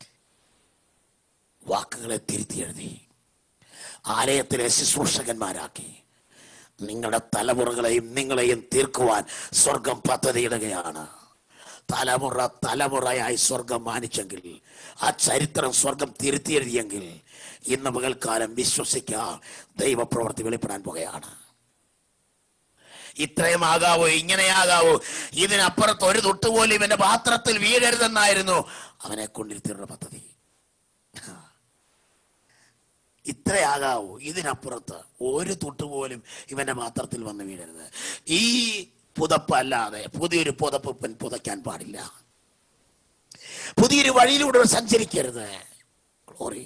വാക്കുകളെ തിരുത്തി എഴുതി ആലയത്തിലെ ശുശ്രൂഷകന്മാരാക്കി നിങ്ങളുടെ തലമുറകളെയും നിങ്ങളെയും തീർക്കുവാൻ സ്വർഗം പദ്ധതിയിടുകയാണ് തലമുറ തലമുറയായി സ്വർഗം മാനിച്ചെങ്കിൽ ആ ചരിത്രം സ്വർഗം തിരുത്തി എഴുതിയെങ്കിൽ ഇന്ന് പകൽക്കാലം വിശ്വസിക്കാം ദൈവപ്രവൃത്തി വെളിപ്പെടാൻ പോകുകയാണ് ഇത്രയും ആകാവോ ഇങ്ങനെയാകാവോ ഇതിനപ്പുറത്ത് ഒരു തൊട്ടുപോലും ഇവന്റെ പാത്രത്തിൽ വീഴരുതെന്നായിരുന്നു അവനെ കൊണ്ടിരുത്തിയുള്ള പദ്ധതി ഇത്ര ഇത്രയാകാവൂ ഇതിനപ്പുറത്ത് ഒരു തുട്ട് പോലും ഇവന്റെ പാത്രത്തിൽ വന്ന് വീഴരുത് ഈ പുതപ്പ് അല്ലാതെ പുതിയൊരു പുതപ്പ് ഇവൻ പുതയ്ക്കാൻ പാടില്ല പുതിയൊരു വഴിയിലൂടെ ഇവൻ സഞ്ചരിക്കരുത് ഗ്ലോറി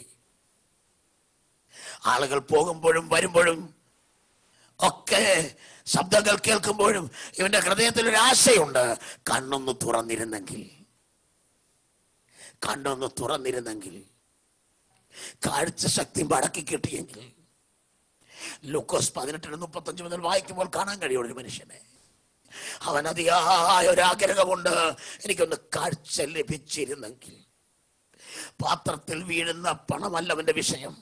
ആളുകൾ പോകുമ്പോഴും വരുമ്പോഴും ഒക്കെ ശബ്ദങ്ങൾ കേൾക്കുമ്പോഴും ഇവന്റെ ഹൃദയത്തിൽ ഒരു ആശയുണ്ട് കണ്ണൊന്ന് തുറന്നിരുന്നെങ്കിൽ കണ്ണൊന്ന് തുറന്നിരുന്നെങ്കിൽ കാഴ്ച ശക്തി മടക്കി കിട്ടിയെങ്കിൽ ലൂക്കോസ് പതിനെട്ടിന് മുപ്പത്തഞ്ച് മുതൽ വായിക്കുമ്പോൾ കാണാൻ കഴിയും ഒരു മനുഷ്യനെ അവൻ അതിയായ ഒരു ആഗ്രഹമുണ്ട് എനിക്കൊന്ന് കാഴ്ച ലഭിച്ചിരുന്നെങ്കിൽ പാത്രത്തിൽ വീഴുന്ന പണമല്ല അവന്റെ വിഷയം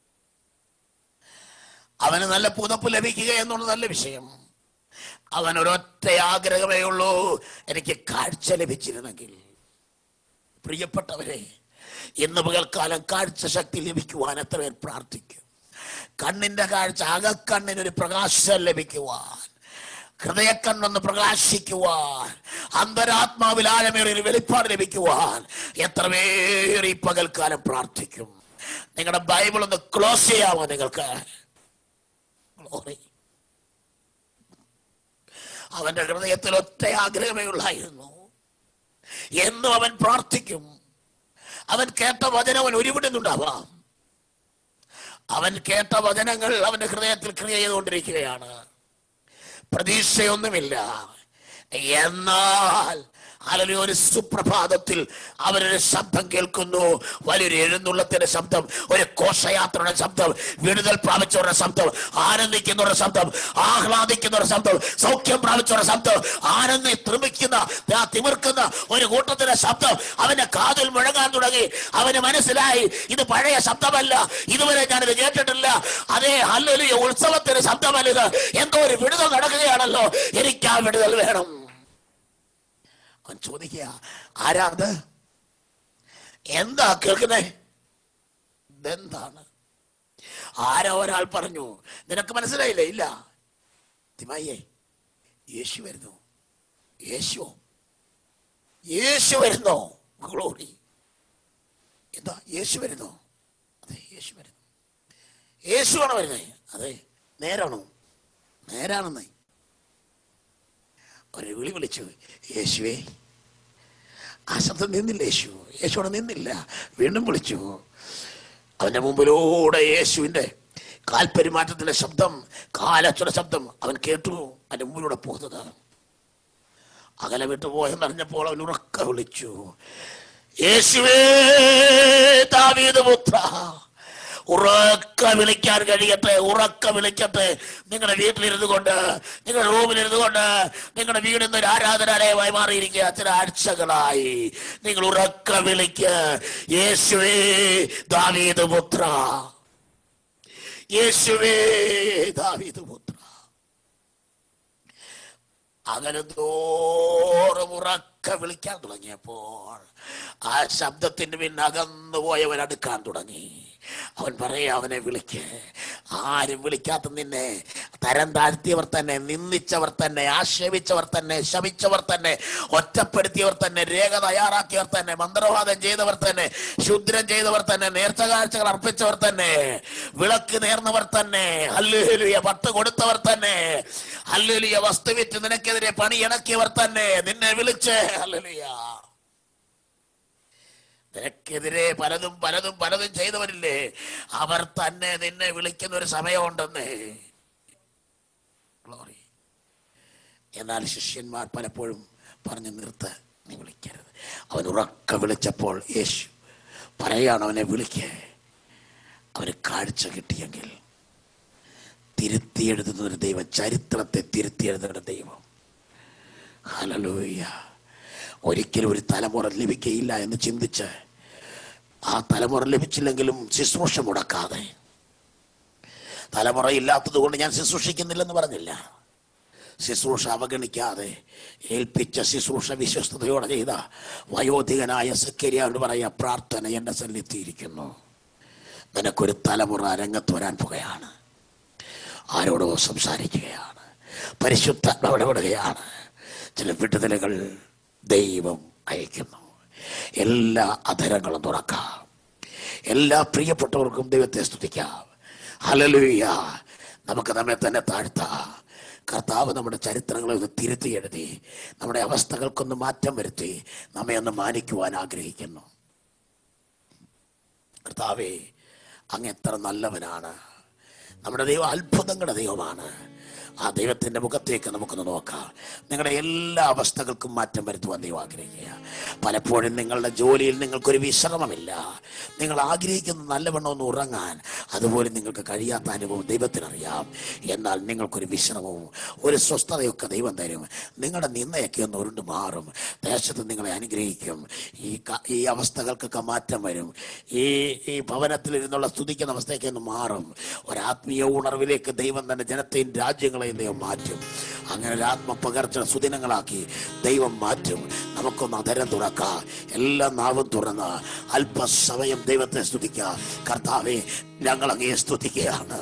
അവന് നല്ല പുതപ്പ് ലഭിക്കുക എന്നുള്ള നല്ല വിഷയം അവൻ ഒരൊറ്റ ആഗ്രഹമേ ഉള്ളൂ എനിക്ക് കാഴ്ച ലഭിച്ചിരുന്നെങ്കിൽ പ്രിയപ്പെട്ടവരെ ഇന്ന് പകൽക്കാലം കാഴ്ച ശക്തി ലഭിക്കുവാൻ എത്ര പേർ പ്രാർത്ഥിക്കും കണ്ണിന്റെ കാഴ്ച അകക്കണ്ണിനൊരു പ്രകാശം ലഭിക്കുവാൻ ഹൃദയക്കണ്ണൊന്ന് പ്രകാശിക്കുവാൻ അന്തരാത്മാവിൽ ആഴമേറിയ ഒരു വെളിപ്പാട് ലഭിക്കുവാൻ എത്ര പേർ ഈ പകൽക്കാലം പ്രാർത്ഥിക്കും നിങ്ങളുടെ ബൈബിൾ ഒന്ന് ക്ലോസ് ചെയ്യാമോ നിങ്ങൾക്ക് Glory. അവന്റെ ഹൃദയത്തിൽ ഒറ്റ ആഗ്രഹമേ ഉള്ളായിരുന്നു എന്നും അവൻ പ്രാർത്ഥിക്കും അവൻ കേട്ട വചനം അവൻ ഉരുവിടുന്നുണ്ടാവാം അവൻ കേട്ട വചനങ്ങൾ അവന്റെ ഹൃദയത്തിൽ ക്രിയ ചെയ്തുകൊണ്ടിരിക്കുകയാണ് പ്രതീക്ഷയൊന്നുമില്ല എന്നാൽ അല്ലെങ്കിൽ ഒരു സുപ്രഭാതത്തിൽ അവരൊരു ശബ്ദം കേൾക്കുന്നു വലിയൊരു എഴുന്നള്ളത്തിന്റെ ശബ്ദം ഒരു കോശയാത്രയുടെ ശബ്ദം വിടുതൽ പ്രാപിച്ചവരുടെ ശബ്ദം ആനന്ദിക്കുന്നവരുടെ ശബ്ദം ആഹ്ലാദിക്കുന്നവരുടെ ശബ്ദം സൗഖ്യം പ്രാപിച്ചവരുടെ ശബ്ദം ആനന്ദി ത്രിമിക്കുന്ന ആ തിമിർക്കുന്ന ഒരു കൂട്ടത്തിന്റെ ശബ്ദം അവന്റെ കാതിൽ മുഴങ്ങാൻ തുടങ്ങി അവന് മനസ്സിലായി ഇത് പഴയ ശബ്ദമല്ല ഇതുവരെ ഞാനിത് കേട്ടിട്ടില്ല അതേ ഹല്ലേലൂയ ഉത്സവത്തിന്റെ ശബ്ദമല്ല ഇത് എന്തോ ഒരു വിടുതൽ നടക്കുകയാണല്ലോ എനിക്ക് ആ വിടുതൽ വേണം അവൻ ചോദിക്കുക ആരാ അത് എന്താ കേൾക്കുന്നേ ഇതെന്താണ് ആരോ ഒരാൾ പറഞ്ഞു നിനക്ക് മനസ്സിലായില്ലേ ഇല്ല തിമായിയെ യേശു വരുന്നു യേശു യേശു വരുന്നോ ഗ്ലോറി എന്താ യേശു വരുന്നോ അതെ യേശു വരുന്നു യേശുവാണ് വരുന്നത് അതെ നേരാണോ നേരാണെന്നേ ഒരു വിളി വിളിച്ചു യേശുവേ ആ ശബ്ദം നിന്നില്ല യേശു യേശു അവിടെ നിന്നില്ല വീണ്ടും വിളിച്ചു അവന്റെ മുമ്പിലൂടെ യേശുവിന്റെ കാൽപെരുമാറ്റത്തിന്റെ ശബ്ദം കാലച്ചുടെ ശബ്ദം അവൻ കേട്ടു അവന്റെ മുമ്പിലൂടെ പോകുന്നത് അകലെ വിട്ടു പോയെന്നറിഞ്ഞപ്പോൾ അവൻ ഉറക്ക വിളിച്ചു യേശുവേ ദാവീദ് പുത്ര ഉറക്ക വിളിക്കാൻ കഴിയട്ടെ ഉറക്ക വിളിക്കട്ടെ നിങ്ങളുടെ വീട്ടിലിരുന്നു കൊണ്ട് നിങ്ങളുടെ റൂമിലിരുന്നു കൊണ്ട് നിങ്ങളുടെ വീട് ഇന്ന് ഒരു ആരാധനാലയമായി മാറിയിരിക്കുക ചില ആഴ്ചകളായി നിങ്ങൾ ഉറക്ക വിളിക്ക് യേശുവേ ദാവീദ് പുത്ര യേശുവേ ദാവീദ് പുത്ര അകലത്തോറും ഉറക്ക വിളിക്കാൻ തുടങ്ങിയപ്പോൾ ആ ശബ്ദത്തിന് പിന്നെ അകന്നു പോയവൻ അടുക്കാൻ തുടങ്ങി അവൻ പറയാ അവനെ വിളിക്ക് ആരും വിളിക്കാത്ത നിന്നെ തരം താഴ്ത്തിയവർ തന്നെ നിന്ദിച്ചവർ തന്നെ ആക്ഷേപിച്ചവർ തന്നെ ശമിച്ചവർ തന്നെ ഒറ്റപ്പെടുത്തിയവർ തന്നെ രേഖ തയ്യാറാക്കിയവർ തന്നെ മന്ത്രവാദം ചെയ്തവർ തന്നെ ശുദ്രം ചെയ്തവർ തന്നെ നേർച്ച കാഴ്ചകൾ അർപ്പിച്ചവർ തന്നെ വിളക്ക് നേർന്നവർ തന്നെ ഹല്ലേലൂയ പട്ട് കൊടുത്തവർ തന്നെ ഹല്ലേലൂയ വസ്തു വിറ്റ് നിനക്കെതിരെ പണി ഇണക്കിയവർ തന്നെ നിന്നെ വിളിച്ച് ഹല്ലേലൂയ നിനക്കെതിരെ പലതും പലതും പലതും ചെയ്തവരില്ലേ അവർ തന്നെ നിന്നെ വിളിക്കുന്ന ഒരു സമയമുണ്ടെന്നേ ഗ്ലോറി എന്നാൽ ശിഷ്യന്മാർ പലപ്പോഴും പറഞ്ഞു നിർത്ത് നീ വിളിക്കരുത് അവൻ ഉറക്ക വിളിച്ചപ്പോൾ യേശു പറയാണ് അവനെ വിളിക്കേ അവന് കാഴ്ച കിട്ടിയെങ്കിൽ തിരുത്തി എഴുതുന്ന ഒരു ദൈവം ചരിത്രത്തെ തിരുത്തി എഴുതുന്ന ദൈവം ഹലലൂയ ഒരിക്കലും ഒരു തലമുറ ലഭിക്കയില്ല എന്ന് ചിന്തിച്ച് ആ തലമുറ ലഭിച്ചില്ലെങ്കിലും ശുശ്രൂഷ മുടക്കാതെ തലമുറ ഇല്ലാത്തത് കൊണ്ട് ഞാൻ ശുശ്രൂഷിക്കുന്നില്ലെന്ന് പറഞ്ഞില്ല ശുശ്രൂഷ അവഗണിക്കാതെ ഏൽപ്പിച്ച ശുശ്രൂഷ വിശ്വസ്തയോടെ ചെയ്ത വയോധികനായ സക്കരിയാവിന് പറയാ പ്രാർത്ഥന എന്നെ സന്നിധിയിരിക്കുന്നു നിനക്കൊരു തലമുറ രംഗത്ത് വരാൻ പോകുകയാണ് ആരോടോ സംസാരിക്കുകയാണ് പരിശുദ്ധ ഇടപെടുകയാണ് ചില വിടുതലുകൾ ദൈവം അയക്കുന്നു എല്ലാ അധരങ്ങളും തുറക്കാം എല്ലാ പ്രിയപ്പെട്ടവർക്കും ദൈവത്തെ സ്തുതിക്കാം ഹലലുയ്യ നമുക്ക് നമ്മെ തന്നെ താഴ്ത്താം കർത്താവ് നമ്മുടെ ചരിത്രങ്ങളെ ഒന്ന് തിരുത്തി എഴുതി നമ്മുടെ അവസ്ഥകൾക്കൊന്ന് മാറ്റം വരുത്തി നമ്മെ ഒന്ന് മാനിക്കുവാൻ ആഗ്രഹിക്കുന്നു കർത്താവേ അങ്ങ് എത്ര നല്ലവനാണ് നമ്മുടെ ദൈവം അത്ഭുതങ്ങളുടെ ദൈവമാണ് ആ ദൈവത്തിന്റെ മുഖത്തേക്ക് നമുക്കൊന്ന് നോക്കാം നിങ്ങളുടെ എല്ലാ അവസ്ഥകൾക്കും മാറ്റം വരുത്തുവാൻ ദൈവം ആഗ്രഹിക്കുക പലപ്പോഴും നിങ്ങളുടെ ജോലിയിൽ നിങ്ങൾക്കൊരു വിശ്രമമില്ല നിങ്ങൾ ആഗ്രഹിക്കുന്ന നല്ലവണ്ണം ഒന്ന് ഉറങ്ങാൻ അതുപോലെ നിങ്ങൾക്ക് കഴിയാത്ത അനുഭവം ദൈവത്തിനറിയാം എന്നാൽ നിങ്ങൾക്കൊരു വിശ്രമവും ഒരു സ്വസ്ഥതയൊക്കെ ദൈവം തരും നിങ്ങളുടെ നിന്നയൊക്കെ ഒന്ന് ഉരുണ്ട് മാറും ദേശത്ത് നിങ്ങളെ അനുഗ്രഹിക്കും ഈ ക- ഈ അവസ്ഥകൾക്കൊക്കെ മാറ്റം വരും ഈ ഈ ഭവനത്തിൽ ഇരുന്നുള്ള സ്തുതിക്കുന്ന അവസ്ഥയൊക്കെ ഒന്ന് മാറും ഒരാത്മീയ ഉണർവിലേക്ക് ദൈവം തന്നെ ജനത്തെയും രാജ്യങ്ങളെയും ദൈവം മാറ്റും അങ്ങനെ ഒരു ആത്മപകർച്ച സുദിനങ്ങളാക്കി ദൈവം മാറ്റും നമുക്കൊന്ന് അതരം തുറക്കാം എല്ലാ നാവും തുറന്ന് അല്പസമയം ദൈവത്തെ സ്തുതിക്കുക കർത്താവെ ഞങ്ങൾ അങ്ങേ സ്തുതിക്കുകയാണ്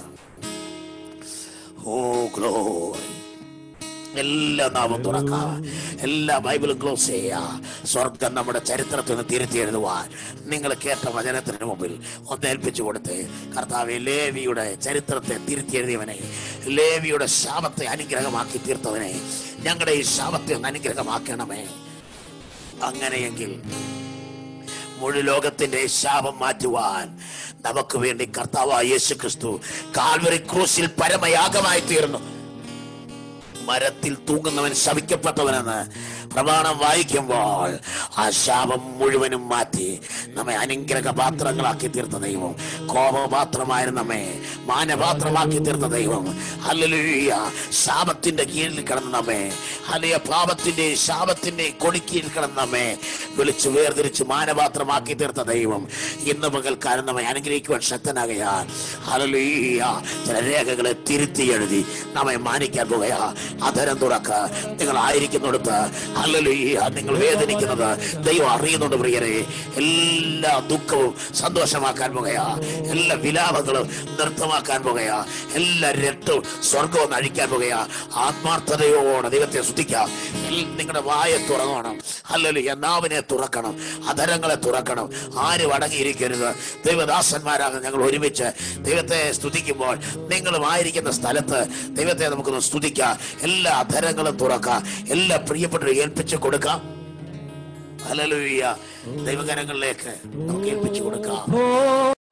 ഓ ഗ്ലോറി എല്ലാ നാമം തുറക്കാം എല്ലാ ബൈബിളും ക്ലോസ് ചെയ്യുക സ്വർഗം നമ്മുടെ ചരിത്രത്തിൽ നിന്ന് തിരുത്തി എഴുതുവാൻ നിങ്ങൾ കേട്ട വചനത്തിന് മുമ്പിൽ ഒന്ന് ഏൽപ്പിച്ചു കൊടുത്ത് കർത്താവ് ലേവിയുടെ ചരിത്രത്തെ തിരുത്തി എഴുതിയവനെ ലേവിയുടെ ശാപത്തെ അനുഗ്രഹമാക്കി തീർത്തവനെ ഞങ്ങളുടെ ഈ ശാപത്തെ ഒന്ന് അനുഗ്രഹമാക്കണമേ അങ്ങനെയെങ്കിൽ മുഴു ലോകത്തിന്റെ ശാപം മാറ്റുവാൻ നമുക്ക് വേണ്ടി കർത്താവായ യേശു ക്രിസ്തു കാൽവരി ക്രൂശിൽ പരമയാഗമായി തീർന്നു മരത്തിൽ തൂങ്ങുന്നവൻ ശവിക്കപ്പെട്ടവനെന്ന് പ്രമാണം വായിക്കുമ്പോൾ ആ ശാപം മുഴുവനും മാറ്റി നമ്മെ അനുഗ്രഹ പാത്രങ്ങളാക്കി തീർത്ത ദൈവം കോപപാത്രമായിരുന്ന നമ്മെ മാനപാത്രമാക്കി തീർത്ത ദൈവം ഹല്ലേലൂയ ശാപത്തിന്റെ കീഴിൽ കിടന്ന നമ്മെ അല്ലയ പാപത്തിന്റെ ശാപത്തിന്റെ കൊടിക്കീഴിൽ കിടന്ന നമ്മെ വിളിച്ചു വേർതിരിച്ച് മാനപാത്രമാക്കി തീർത്ത ദൈവം ഇന്ന് പകൽക്കാലം നമ്മെ അനുഗ്രഹിക്കുവാൻ ശക്തനാകയാൽ ഹല്ലേലൂയ ചില രേഖകളെ തിരുത്തി എഴുതി നമ്മെ മാനിക്കാൻ പോകുകയാ അധരം തുറക്ക നിങ്ങൾ ആയിരിക്കുന്നിടത്ത് ഹല്ലേലൂയ നിങ്ങൾ വേദനിക്കുന്നത് ദൈവം അറിയുന്നുണ്ട് പ്രിയരെ എല്ലാ ദുഃഖവും സന്തോഷമാക്കാൻ പോകുകയാ എല്ലാ വിലാപങ്ങളും നൃത്തമാക്കാൻ പോകുകയാ എല്ലാ രട്ടും സ്വർഗവും അഴിക്കാൻ പോകുകയാ ആത്മാർത്ഥതയോടെ ദൈവത്തെ സ്തുതിക്കാം എൽ- നിങ്ങളുടെ വായ തുറങ്ങണം ഹല്ലേലൂയ നാവിനെ തുറക്കണം അധരങ്ങളെ തുറക്കണം ആരും അടങ്ങിയിരിക്കരുത് ദൈവദാസന്മാരാകും ഞങ്ങൾ ഒരുമിച്ച് ദൈവത്തെ സ്തുതിക്കുമ്പോൾ നിങ്ങളും ആയിരിക്കുന്ന സ്ഥലത്ത് ദൈവത്തെ നമുക്കൊന്ന് സ്തുതിക്കാം എല്ലാ അധരങ്ങളും തുറക്കാം എല്ലാ പ്രിയപ്പെട്ടവരെ ഏൽപ്പിച്ച് കൊടുക്കാം ഹല്ലേലൂയ ദൈവകരങ്ങളിലേക്ക് നമുക്ക് ഏൽപ്പിച്ചു കൊടുക്കാം